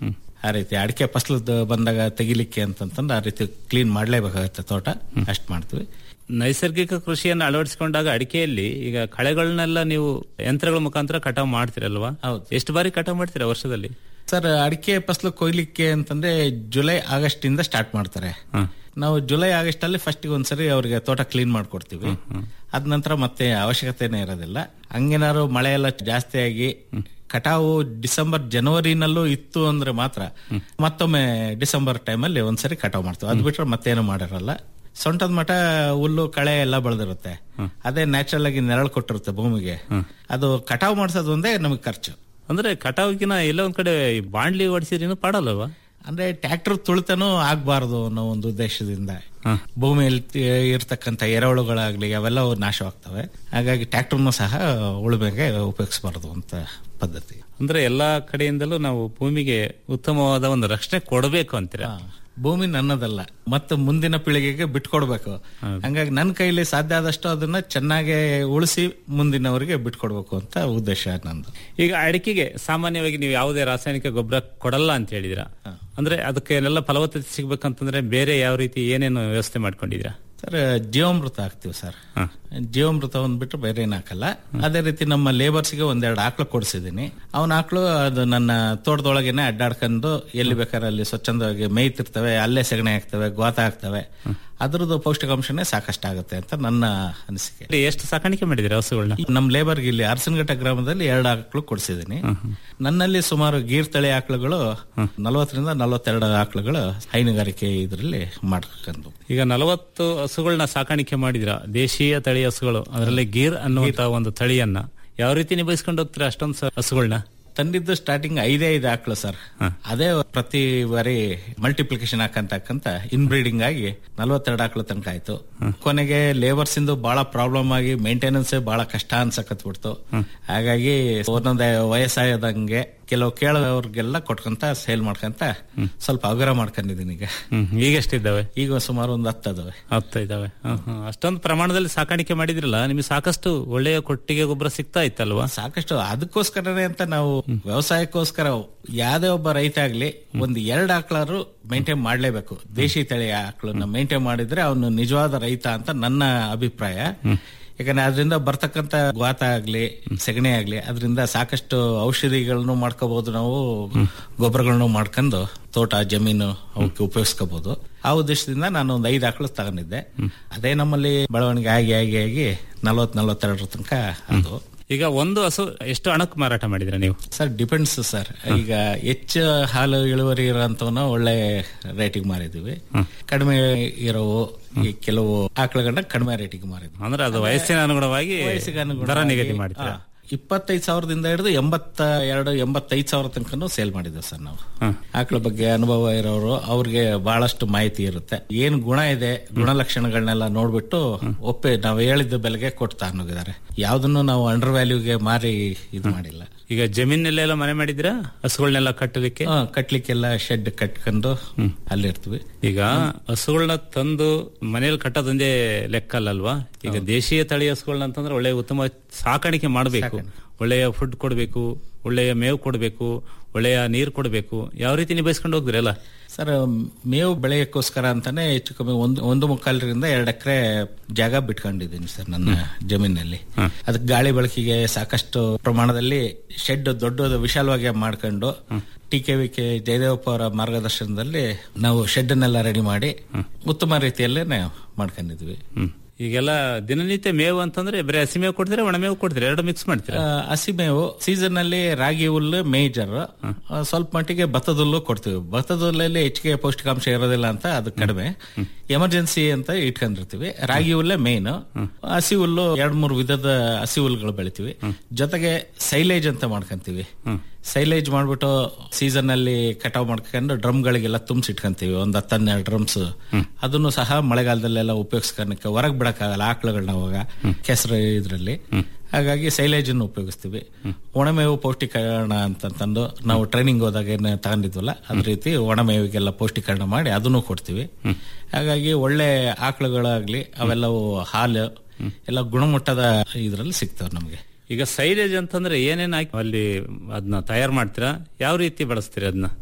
ಆ ರೀತಿ ಅಡಿಕೆ ಫಸಲದ್ದು ಬಂದಾಗ ತೆಗಿಲಿಕ್ಕೆ ಅಂತಂತಂದು ಆ ರೀತಿ ಕ್ಲೀನ್ ಮಾಡ್ಲೇಬೇಕಾಗತ್ತೆ ತೋಟ ಅಷ್ಟ್ ಮಾಡ್ತೀವಿ ನೈಸರ್ಗಿಕ ಕೃಷಿಯನ್ನು ಅಳವಡಿಸಿಕೊಂಡಾಗ ಅಡಿಕೆಯಲ್ಲಿ ಈಗ ಕಳೆಗಳನ್ನೆಲ್ಲ ನೀವು ಯಂತ್ರಗಳ ಮುಖಾಂತರ ಕಟಾವ್ ಮಾಡ್ತೀರಲ್ವಾ ಎಷ್ಟು ಬಾರಿ ಕಟಾವ್ ಮಾಡ್ತೀರಾ ವರ್ಷದಲ್ಲಿ ಸರ್ ಅಡಿಕೆ ಫಸಲು ಕೊಯ್ಲಿಕ್ಕೆ ಅಂತಂದ್ರೆ ಜುಲೈ ಆಗಸ್ಟ್ ಇಂದ ಸ್ಟಾರ್ಟ್ ಮಾಡ್ತಾರೆ ನಾವು ಜುಲೈ ಆಗಸ್ಟ್ ಅಲ್ಲಿ ಫಸ್ಟ್ ಒಂದ್ಸರಿ ಅವ್ರಿಗೆ ತೋಟ ಕ್ಲೀನ್ ಮಾಡ್ಕೊಡ್ತೀವಿ ಅದ ನಂತರ ಮತ್ತೆ ಅವಶ್ಯಕತೆನೇ ಇರೋದಿಲ್ಲ ಹಂಗೇನಾದ್ರು ಮಳೆ ಎಲ್ಲ ಜಾಸ್ತಿ ಆಗಿ ಕಟಾವು ಡಿಸೆಂಬರ್ ಜನವರಿನಲ್ಲೂ ಇತ್ತು ಅಂದ್ರೆ ಮಾತ್ರ ಮತ್ತೊಮ್ಮೆ ಡಿಸೆಂಬರ್ ಟೈಮಲ್ಲಿ ಒಂದ್ಸರಿ ಕಟಾವು ಮಾಡ್ತೀವಿ ಅದ್ ಬಿಟ್ರೆ ಮತ್ತೇನು ಮಾಡಿರಲ್ಲ ಸೊಂಟದ ಮಠ ಹುಲ್ಲು ಕಳೆ ಎಲ್ಲ ಬೆಳೆದಿರುತ್ತೆ ಅದೇ ನ್ಯಾಚುರಲ್ ಆಗಿ ನೆರಳು ಕೊಟ್ಟಿರುತ್ತೆ ಭೂಮಿಗೆ ಅದು ಕಟಾವು ಮಾಡಿಸೋದು ಒಂದೇ ನಮಗೆ ಖರ್ಚು ಅಂದ್ರೆ ಕಟಾವ್ಗಿನ ಎಲ್ಲ ಒಂದ್ ಕಡೆ ಈ ಬಾಂಡ್ಲಿ ಹೊಡಿಸಿದ್ರೂ ಪಾಡಲ್ಲವಾ ಅಂದ್ರೆ ಟ್ರ್ಯಾಕ್ಟರ್ ತುಳಿತನೂ ಆಗ್ಬಾರ್ದು ಅನ್ನೋ ಒಂದು ಉದ್ದೇಶದಿಂದ ಭೂಮಿಯಲ್ಲಿ ತಿ- ಇರ್ತಕ್ಕಂಥ ಎರೆಹುಳುಗಳಾಗ್ಲಿ ಅವೆಲ್ಲ ನಾಶವಾಗ್ತವೆ ಹಾಗಾಗಿ ಟ್ರ್ಯಾಕ್ಟರ್ನು ಸಹ ಉಳುಮೆಗೆ ಉಪಯೋಗಿಸಬಾರ್ದು ಅಂತ ಪದ್ಧತಿ ಅಂದ್ರೆ ಎಲ್ಲಾ ಕಡೆಯಿಂದಲೂ ನಾವು ಭೂಮಿಗೆ ಉತ್ತಮವಾದ ಒಂದು ರಕ್ಷಣೆ ಕೊಡಬೇಕು ಅಂತೀರಾ ಭೂಮಿ ನನ್ನದಲ್ಲ ಮತ್ತೆ ಮುಂದಿನ ಪೀಳಿಗೆಗೆ ಬಿಟ್ಕೊಡ್ಬೇಕು ಹಂಗಾಗಿ ನನ್ನ ಕೈಲಿ ಸಾಧ್ಯ ಆದಷ್ಟು ಅದನ್ನ ಚೆನ್ನಾಗಿ ಉಳಿಸಿ ಮುಂದಿನವರಿಗೆ ಬಿಟ್ಕೊಡ್ಬೇಕು ಅಂತ ಉದ್ದೇಶ ನಂದು ಈಗ ಅಡಿಕೆಗೆ ಸಾಮಾನ್ಯವಾಗಿ ನೀವು ಯಾವುದೇ ರಾಸಾಯನಿಕ ಗೊಬ್ಬರ ಕೊಡಲ್ಲ ಅಂತ ಹೇಳಿದಿರಾ ಅಂದ್ರೆ ಅದಕ್ಕೆ ಎಲ್ಲ ಫಲವತ್ತತೆ ಸಿಗ್ಬೇಕಂತಂದ್ರೆ ಬೇರೆ ಯಾವ ರೀತಿ ಏನೇನು ವ್ಯವಸ್ಥೆ ಮಾಡ್ಕೊಂಡಿದ್ದೀರಾ ಸರ್ ಜೀವಾಮೃತ ಹಾಕ್ತಿವಿ ಸರ್ ಜೀವಾಮೃತ ಒಂದ್ಬಿಟ್ಟು ಬೇರೆ ಏನ್ ಹಾಕಲ್ಲ ಅದೇ ರೀತಿ ನಮ್ಮ ಲೇಬರ್ಸ್ಗೆ ಒಂದೆರಡು ಆಕಳು ಕೊಡಿಸಿದೀನಿ ಅವನ ಆಕಳು ಅದು ನನ್ನ ತೋಟದೊಳಗೇನೆ ಅಡ್ಡಾಡ್ಕೊಂಡು ಎಲ್ಲಿ ಬೇಕಾದ್ರೆ ಅಲ್ಲಿ ಸ್ವಚ್ಛಂದವಾಗಿ ಮೇಯ್ತಿರ್ತವೆ ಅಲ್ಲೇ ಸಗಣಿ ಹಾಕ್ತವೆ ಗೋತ ಹಾಕ್ತವೆ ಅದ್ರದ್ದು ಪೌಷ್ಟಿಕಾಂಶನೇ ಸಾಕಷ್ಟಾಗುತ್ತೆ ಅಂತ ನನ್ನ ಅನಿಸಿಕೆ ಇಲ್ಲಿ ಎಷ್ಟು ಸಾಕಾಣಿಕೆ ಮಾಡಿದಿರಾ ಹಸುಗಳನ್ನ ನಮ್ಮ ಲೇಬರ್ಗೆ ಇಲ್ಲಿ ಅರಸನಘಟ್ಟ ಗ್ರಾಮದಲ್ಲಿ ಎರಡು ಆಕಳು ಕೊಡಿಸಿದೀನಿ ನನ್ನಲ್ಲಿ ಸುಮಾರು ಗೀರ್ ತಳಿ ಆಕಳುಗಳು ನಲವತ್ತರಿಂದ ನಲವತ್ತೆರಡು ಆಕಳುಗಳು ಹೈನುಗಾರಿಕೆ ಇದರಲ್ಲಿ ಮಾಡ್ಕೊಂಡು ಈಗ ನಲವತ್ತು ಹಸುಗಳನ್ನ ಸಾಕಾಣಿಕೆ ಮಾಡಿದಿರಾ ದೇಶೀಯ ತಳಿ ಹಸುಗಳು ಅದರಲ್ಲಿ ಗೀರ್ ಅನ್ನುವಂತ ಒಂದು ತಳಿಯನ್ನ ಯಾವ ರೀತಿ ನಿಭಾಯಿಸ್ಕೊಂಡು ಹೋಗ್ತೀರಾ ಅಷ್ಟೊಂದು ಸ- ಹಸುಗಳನ್ನ ತಂದಿದ್ದು ಸ್ಟಾರ್ಟಿಂಗ್ ಐದೇ ಐದು ಆಕಳು ಸರ್ ಅದೇ ಪ್ರತಿ ಬಾರಿ ಮಲ್ಟಿಪ್ಲಿಕೇಶನ್ ಹಾಕಂತ ಹಾಕಂತ ಇನ್ಬ್ರೀಡಿಂಗ್ ಆಗಿ ನಲ್ವತ್ತೆರಡು ಆಕಳು ತನಕ ಆಯ್ತು ಕೊನೆಗೆ ಲೇಬರ್ಸ್ ಇಂದು ಬಹಳ ಪ್ರಾಬ್ಲಮ್ ಆಗಿ ಮೇಂಟೆನೆನ್ಸ್ ಬಹಳ ಕಷ್ಟ ಅನ್ಸಕತ್ ಬಿಡ್ತು ಹಾಗಾಗಿ ಒಂದೊಂದೇ ವಯಸ್ಸಾಯದಂಗೆ ಕೆಲವು ಕೇಳೋರ್ಗೆಲ್ಲ ಕೊಟ್ಕೊಂತ ಸೇಲ್ ಮಾಡ್ಕೊಂತ ಸ್ವಲ್ಪ ಹಗುರ ಮಾಡ್ಕೊಂಡಿದೀನಿ ಈಗ ಹ್ಮ್ ಈಗ ಎಷ್ಟಿದ್ದಾವೆ ಈಗ ಸುಮಾರು ಒಂದು ಹತ್ತು ಅದಾವೆ ಹತ್ತು ಇದಾವೆ ಹ್ಮ್, ಹ್ಮ್. ಅಷ್ಟೊಂದು ಪ್ರಮಾಣದಲ್ಲಿ ಸಾಕಾಣಿಕೆ ಮಾಡಿದ್ರಲ್ಲ ನಿಮಗೆ ಸಾಕಷ್ಟು ಒಳ್ಳೆಯ ಕೊಟ್ಟಿಗೆ ಗೊಬ್ಬರ ಸಿಗ್ತಾ ಇತ್ತಲ್ವಾ ಸಾಕಷ್ಟು ಅದಕ್ಕೋಸ್ಕರನೇ ಅಂತ ನಾವು ವ್ಯವಸಾಯಕ್ಕೋಸ್ಕರ ಯಾವ್ದೇ ಒಬ್ಬ ರೈತ ಆಗ್ಲಿ ಒಂದು ಎರಡು ಆಕಳಾರು ಮೇಂಟೈನ್ ಮಾಡ್ಲೇಬೇಕು ದೇಶಿ ತಳಿ ಆಕಳನ್ನ ಮೇಂಟೈನ್ ಮಾಡಿದ್ರೆ ಅವನು ನಿಜವಾದ ರೈತ ಅಂತ ನನ್ನ ಅಭಿಪ್ರಾಯ ಯಾಕಂದ್ರೆ ಅದರಿಂದ ಬರ್ತಕ್ಕಂತ ಗಾತ ಆಗ್ಲಿ ಸಗಣಿ ಆಗ್ಲಿ ಅದರಿಂದ ಸಾಕಷ್ಟು ಔಷಧಿಗಳನ್ನು ಮಾಡ್ಕೋಬಹುದು ನಾವು ಗೊಬ್ಬರಗಳನ್ನು ಮಾಡ್ಕೊಂಡು ತೋಟ ಜಮೀನು ಅವಕ್ಕೆ ಉಪಯೋಗಿಸ್ಕೋಬಹುದು ಆ ಉದ್ದೇಶದಿಂದ ನಾನು ಒಂದು ಐದು ಆಕಳು ತಗೊಂಡಿದ್ದೆ ಅದೇ ನಮ್ಮಲ್ಲಿ ಬೆಳವಣಿಗೆ ಆಗಿ ಆಗಿ ಆಗಿ ನಲವತ್ ನಲವತ್ತೆರಡರ ತನಕ ಅದು ಈಗ ಒಂದು ಹಸು ಎಷ್ಟು ಹಣಕ್ಕೆ ಮಾರಾಟ ಮಾಡಿದ್ರ ನೀವು ಸರ್ ಡಿಪೆಂಡ್ಸ್ ಸರ್ ಈಗ ಹೆಚ್ಚು ಹಾಲು ಇಳುವರಿ ಇರೋಂಥವನ್ನ ಒಳ್ಳೆ ರೇಟಿಗೆ ಮಾರಿದೀವಿ ಕಡಿಮೆ ಇರೋವು ಈ ಕೆಲವು ಆಕಳುಗಳನ್ನ ಕಡಿಮೆ ರೇಟಿಗೆ ಮಾರಿದ್ವಿ ಅಂದ್ರೆ ಅದು ವಯಸ್ಸಿನ ಅನುಗುಣವಾಗಿ ವಯಸ್ಸಿಗೆ ದರ ಅನುಗುಣವಾಗಿ, ನಿಗದಿ ಮಾಡ್ತೀರಾ ಹಾ. ಇಪ್ಪತ್ತೈದು ಸಾವಿರದಿಂದ ಹಿಡಿದು ಎಂಬತ್ತ ಎರಡು ಎಂಬತ್ತೈದು ಸಾವಿರ ತನಕನೂ ಸೇಲ್ ಮಾಡಿದ್ದೇವೆ ಸರ್ ನಾವು ಆಕಳ ಬಗ್ಗೆ ಅನುಭವ ಇರೋರು ಅವ್ರಿಗೆ ಬಹಳಷ್ಟು ಮಾಹಿತಿ ಇರುತ್ತೆ ಏನ್ ಗುಣ ಇದೆ ಗುಣಲಕ್ಷಣಗಳನ್ನೆಲ್ಲ ನೋಡ್ಬಿಟ್ಟು ಒಪ್ಪೆ ನಾವು ಹೇಳಿದ ಬೆಲೆಗೆ ಕೊಡ್ತಾ ಅನ್ನೋಗಿದ್ದಾರೆ ಯಾವ್ದನ್ನು ನಾವು ಅಂಡರ್ ವ್ಯಾಲ್ಯೂಗೆ ಮಾರಿ ಇದು ಮಾಡಿಲ್ಲ ಈಗ ಜಮೀನಲ್ಲೆಲ್ಲ ಮನೆ ಮಾಡಿದಿರಾ ಹಸುಗಳನ್ನೆಲ್ಲ ಕಟ್ಟಲಿಕ್ಕೆ ಹಾ, ಕಟ್ಲಿಕ್ಕೆಲ್ಲ ಶೆಡ್ ಕಟ್ಕೊಂಡು ಅಲ್ಲಿರ್ತೀವಿ ಈಗ ಹಸುಗಳನ್ನ ತಂದು ಮನೇಲಿ ಕಟ್ಟೋದೊಂದೇ ಲೆಕ್ಕ ಅಲ್ಲಲ್ವಾ ಈಗ ದೇಶೀಯ ತಳಿ ಹಸುಗಳನ್ನ ಅಂತಂದ್ರೆ ಒಳ್ಳೆ ಉತ್ತಮ ಸಾಕಾಣಿಕೆ ಮಾಡಬೇಕು ಒಳ್ಳೆಯ ಫುಡ್ ಕೊಡಬೇಕು ಒಳ್ಳೆಯ ಮೇವು ಕೊಡಬೇಕು ಒಳ್ಳೆಯ ನೀರು ಕೊಡಬೇಕು ಯಾವ ರೀತಿ ನಿಭಾಯಿಸ್ಕೊಂಡು ಹೋಗ್ದಿರಲ್ಲ ಸರ್ ಮೇವು ಬೆಳೆಯಕ್ಕೋಸ್ಕರ ಅಂತಾನೆ ಹೆಚ್ಚು ಕಮ್ಮಿ ಒಂದು ಒಂದು ಮುಕ್ಕಾಲರಿಂದ ಎರಡು ಎಕರೆ ಜಾಗ ಬಿಟ್ಕೊಂಡಿದ್ದೀನಿ ಸರ್ ನನ್ನ ಜಮೀನಲ್ಲಿ ಅದಕ್ಕೆ ಗಾಳಿ ಬೆಳಕಿಗೆ ಸಾಕಷ್ಟು ಪ್ರಮಾಣದಲ್ಲಿ ಶೆಡ್ ದೊಡ್ಡ ವಿಶಾಲವಾಗಿ ಮಾಡ್ಕೊಂಡು T K V K Jayadevappa ಅವರ ಮಾರ್ಗದರ್ಶನದಲ್ಲಿ ನಾವು ಶೆಡ್ ಅನ್ನೆಲ್ಲ ರೆಡಿ ಮಾಡಿ ಉತ್ತಮ ರೀತಿಯಲ್ಲೇ ನಾವು ಮಾಡ್ಕೊಂಡಿದ್ವಿ ಈಗೆಲ್ಲ ದಿನನಿತ್ಯ ಮೇವು ಅಂತಂದ್ರೆ ಬರೀ ಹಸಿ ಮೇವು ಕೊಡ್ತೀರಾ ಒಣ ಮೇವು ಕೊಡ್ತೀರಾ ಎರಡು ಮಿಕ್ಸ್ ಮಾಡ್ತೀರಾ ಆ, ಹಸಿಮೇವು ಸೀಸನ್ ಅಲ್ಲಿ ರಾಗಿ ಹುಲ್ಲು ಮೇಜರ್ ಸ್ವಲ್ಪ ಮಟ್ಟಿಗೆ ಭತ್ತದ ಹುಲ್ಲು ಕೊಡ್ತೀವಿ ಭತ್ತದ ಹುಲ್ಲಲ್ಲಿ ಹೆಚ್ಚಿಗೆ ಪೌಷ್ಟಿಕಾಂಶ ಇರೋದಿಲ್ಲ ಅಂತ ಅದು ಕಡಿಮೆ ಎಮರ್ಜೆನ್ಸಿ ಅಂತ ಇಟ್ಕೊಂಡಿರ್ತೀವಿ ರಾಗಿ ಹುಲ್ಲೇ ಮೇನ್ ಹಸಿ ಹುಲ್ಲು ಎರಡ್ ಮೂರು ವಿಧದ ಹಸಿ ಹುಲ್ಲುಗಳು ಬೆಳಿತೀವಿ ಜೊತೆಗೆ ಸೈಲೇಜ್ ಅಂತ ಮಾಡ್ಕೊಂತೀವಿ ಸೈಲೇಜ್ ಮಾಡ್ಬಿಟ್ಟು ಸೀಸನ್ ಅಲ್ಲಿ ಕಟಾವ್ ಮಾಡ್ಕೊಂಡು ಡ್ರಮ್ ಗಳಿಗೆಲ್ಲ ತುಂಬಿಸಿ ಇಟ್ಕೊಂತೀವಿ ಒಂದ್ ಹತ್ತು ಹನ್ನೆರಡು ಡ್ರಮ್ಸ್ ಅದನ್ನು ಸಹ ಮಳೆಗಾಲದಲ್ಲೆಲ್ಲ ಉಪಯೋಗಿಸ್ಕೊಳಕ್ಕೆ ಹೊರಗ್ ಬಿಡಕ್ಕಾಗಲ್ಲ ಆಕಳುಗಳನ್ನ ಅವಾಗ ಕೆಸರು ಇದ್ರಲ್ಲಿ ಹಾಗಾಗಿ ಸೈಲೇಜ್ ಅನ್ನು ಉಪಯೋಗಿಸ್ತೀವಿ ಒಣಮೇವು ಪೌಷ್ಟಿಕರಣ ಅಂತಂದು ನಾವು ಟ್ರೈನಿಂಗ್ ಹೋದಾಗ ಏನ್ ತಗೊಂಡಿದ್ವಲ್ಲ ಅದ ರೀತಿ ಒಣಮೇವಿಗೆಲ್ಲ ಪೌಷ್ಟಿಕರಣ ಮಾಡಿ ಅದನ್ನು ಕೊಡ್ತೀವಿ ಹಾಗಾಗಿ ಒಳ್ಳೆ ಆಕಳುಗಳಾಗ್ಲಿ ಅವೆಲ್ಲವು ಹಾಲು ಎಲ್ಲ ಗುಣಮಟ್ಟದ ಇದ್ರಲ್ಲಿ ಸಿಗ್ತವೆ ನಮಗೆ ಈಗ ಸೈಲೇಜ್ ಅಂತಂದ್ರೆ ಏನೇನ್ ಹಾಕಿ ಅಲ್ಲಿ ಅದನ್ನ ತಯಾರು ಮಾಡ್ತೀರಾ ಯಾವ ರೀತಿ ಬಳಸ್ತೀರಾ ಅದನ್ನ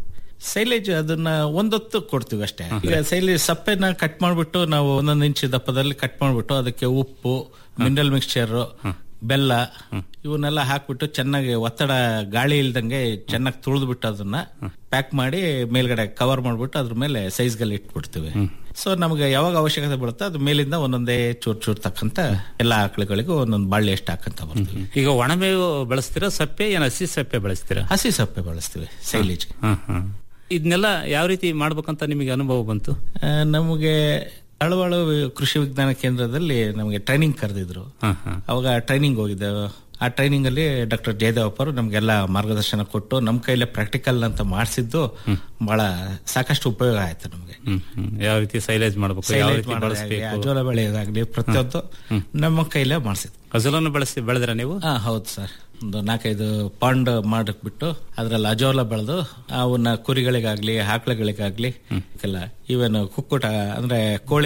ಸೈಲೇಜ್ ಅದನ್ನ ಒಂದೊತ್ತು ಕೊಡ್ತೀವಿ ಅಷ್ಟೇ ಈಗ ಸೈಲೇಜ್ ಸಪ್ಪೆನ ಕಟ್ ಮಾಡ್ಬಿಟ್ಟು ನಾವು ಒಂದೊಂದು ಇಂಚ್ ದಪ್ಪದಲ್ಲಿ ಕಟ್ ಮಾಡ್ಬಿಟ್ಟು ಅದಕ್ಕೆ ಉಪ್ಪು ಮಿನರಲ್ ಮಿಕ್ಸ್ಚರ್ ಬೆಲ್ಲ ಇವನ್ನೆಲ್ಲ ಹಾಕ್ಬಿಟ್ಟು ಚೆನ್ನಾಗಿ ಒತ್ತಡ ಗಾಳಿ ಇಲ್ದಂಗೆ ಚೆನ್ನಾಗಿ ತುಳಿದ್ಬಿಟ್ಟು ಅದನ್ನ ಪ್ಯಾಕ್ ಮಾಡಿ ಮೇಲ್ಗಡೆ ಕವರ್ ಮಾಡ್ಬಿಟ್ಟು ಅದ್ರ ಮೇಲೆ ಸೈಜ್ gali ಇಟ್ಬಿಡ್ತೀವಿ ಸೊ ನಮ್ಗೆ ಯಾವಾಗ ಅವಶ್ಯಕತೆ ಬರುತ್ತೋ ಅದು ಮೇಲಿಂದ ಒಂದೊಂದೇ ಚೂರ್ ಚೂರ್ ತಕ್ಕಂತ ಎಲ್ಲಾ ಆಕಳುಗಳಿಗೂ ಒಂದೊಂದು ಬಾಳ್ಳಿ ಎಷ್ಟು ಹಾಕಂತ ಬರ್ತೀವಿ ಈಗ ಒಣಮೇವು ಬಳಸ್ತೀರಾ ಸಪ್ಪೆ ಏನ್ ಹಸಿ ಸಪ್ಪೆ ಬಳಸ್ತೀರಾ ಹಸಿ ಸಪ್ಪೆ ಬಳಸ್ತೀವಿ ಸೈಲೇಜ್ ಹ್ಮ್, ಹ್ಮ್. ಇದನ್ನೆಲ್ಲ ಯಾವ ರೀತಿ ಮಾಡ್ಬೇಕಂತ ನಿಮಗೆ ಅನುಭವ ಬಂತು ನಮಗೆ ಅಳವಾಳು ಕೃಷಿ ವಿಜ್ಞಾನ ಕೇಂದ್ರದಲ್ಲಿ ನಮಗೆ ಟ್ರೈನಿಂಗ್ ಕರೆದಿದ್ರು ಹ್ಮ್, ಹ್ಮ್. ಅವಾಗ ಟ್ರೈನಿಂಗ್ ಹೋಗಿದ್ದೆ ಆ ಟ್ರೈನಿಂಗ್ ಅಲ್ಲಿ ಡಾಕ್ಟರ್ ಜಯದೇವಪ್ಪ ಅವರು ನಮ್ಗೆಲ್ಲ ಮಾರ್ಗದರ್ಶನ ಕೊಟ್ಟು ನಮ್ ಕೈಲೇ ಪ್ರಾಕ್ಟಿಕಲ್ ಅಂತ ಮಾಡಿಸಿದ್ದು ಬಹಳ ಸಾಕಷ್ಟು ಉಪಯೋಗ ಆಯ್ತು ನಮಗೆ ಹ್ಮ್, ಹ್ಮ್. ಯಾವ ರೀತಿ ಸೈಲೇಜ್ ಮಾಡ್ಬೇಕು ಯಾವ ರೀತಿ ಬಳಸಬೇಕು ಅಜೋಲ ಬೆಳೆಯೋದಾಗ್ಲಿ ಪ್ರತಿಯೊಂದು ನಮ್ಮ ಕೈಲೇ ಮಾಡಿಸಿದ್ವಿ ಅಜಲನ್ನು ಬಳಸಿ ಬೆಳೆದ್ರ ನೀವು ಹಾ ಹೌದು ಸರ್ ಒಂದು ನಾಲ್ಕೈದು ಪಾಂಡ್ ಮಾಡಕ್ಬಿಟ್ಟು ಅದ್ರಲ್ಲಿ ಅಜೋಲ ಬೆಳೆದು ಅವನ್ನ ಕುರಿಗಳಿಗಾಗ್ಲಿ ಆಕಳುಗಳಿಗಾಗ್ಲಿ ಎಲ್ಲ ಇವನ್ ಕುಕ್ಕುಟ ಅಂದ್ರೆ ಕೋಳಿ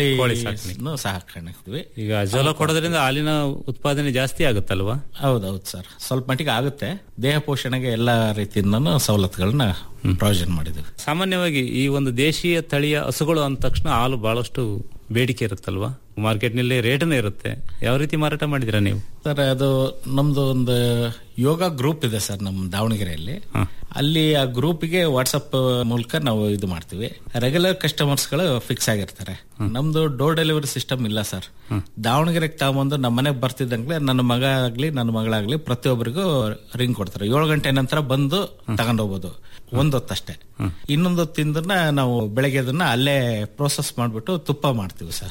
ಸಾಕಾಣಿದ್ವಿ ಈಗ ಅಜೋಲ ಕೊಡೋದ್ರಿಂದ ಹಾಲಿನ ಉತ್ಪಾದನೆ ಜಾಸ್ತಿ ಆಗುತ್ತಲ್ವಾ ಹೌದೌದು ಸರ್ ಸ್ವಲ್ಪ ಮಟ್ಟಿಗೆ ಆಗುತ್ತೆ ದೇಹ ಪೋಷಣೆಗೆ ಎಲ್ಲಾ ರೀತಿಯಿಂದನೂ ಸವಲತ್ತುಗಳನ್ನ ಪ್ರಾವಿಷನ್ ಮಾಡಿದ್ವಿ ಸಾಮಾನ್ಯವಾಗಿ ಈ ಒಂದು ದೇಶೀಯ ತಳಿಯ ಹಸುಗಳು ಅಂದ ತಕ್ಷಣ ಹಾಲು ಬಹಳಷ್ಟು ಬೇಡಿಕೆ ಇರುತ್ತಲ್ವಾ ಮಾರ್ಕೆಟ್ ನಲ್ಲಿ ರೇಟನೇ ಇರುತ್ತೆ ಯಾವ ರೀತಿ ಮಾರಾಟ ಮಾಡಿದಿರಾ ನೀವು ಸರ್ ಅದು ನಮ್ದು ಒಂದು ಯೋಗ ಗ್ರೂಪ್ ಇದೆ ಸರ್ ನಮ್ಮ ದಾವಣಗೆರೆಯಲ್ಲಿ ಅಲ್ಲಿ ಆ ಗ್ರೂಪ್ಗೆ ವಾಟ್ಸಪ್ ಮೂಲಕ ನಾವು ಇದು ಮಾಡ್ತೀವಿ ರೆಗ್ಯುಲರ್ ಕಸ್ಟಮರ್ಸ್ ಗಳು ಫಿಕ್ಸ್ ಆಗಿರ್ತಾರೆ ನಮ್ದು ಡೋರ್ ಡೆಲಿವರಿ ಸಿಸ್ಟಮ್ ಇಲ್ಲ ಸರ್ ದಾವಣಗೆರೆಗೆ ತಗೊಂಬಂದು ನಮ್ಮ ಮನೆಗೆ ಬರ್ತಿದ್ದಂಗ್ಲೆ ನನ್ನ ಮಗ ಆಗ್ಲಿ ನನ್ನ ಮಗಳಾಗ್ಲಿ ಪ್ರತಿಯೊಬ್ಬರಿಗೂ ರಿಂಗ್ ಕೊಡ್ತಾರೆ ಏಳು ಗಂಟೆ ನಂತರ ಬಂದು ತಗೊಂಡೋಗ್ಬೋದು ಒಂದೊತ್ತಷ್ಟೇ ಇನ್ನೊಂದು ಹೊತ್ತಿಂದನ್ನ ನಾವು ಬೆಳಗ್ಗೆ ಅದನ್ನ ಅಲ್ಲೇ ಪ್ರೋಸೆಸ್ ಮಾಡ್ಬಿಟ್ಟು ತುಪ್ಪ ಮಾಡ್ತೀವಿ ಸರ್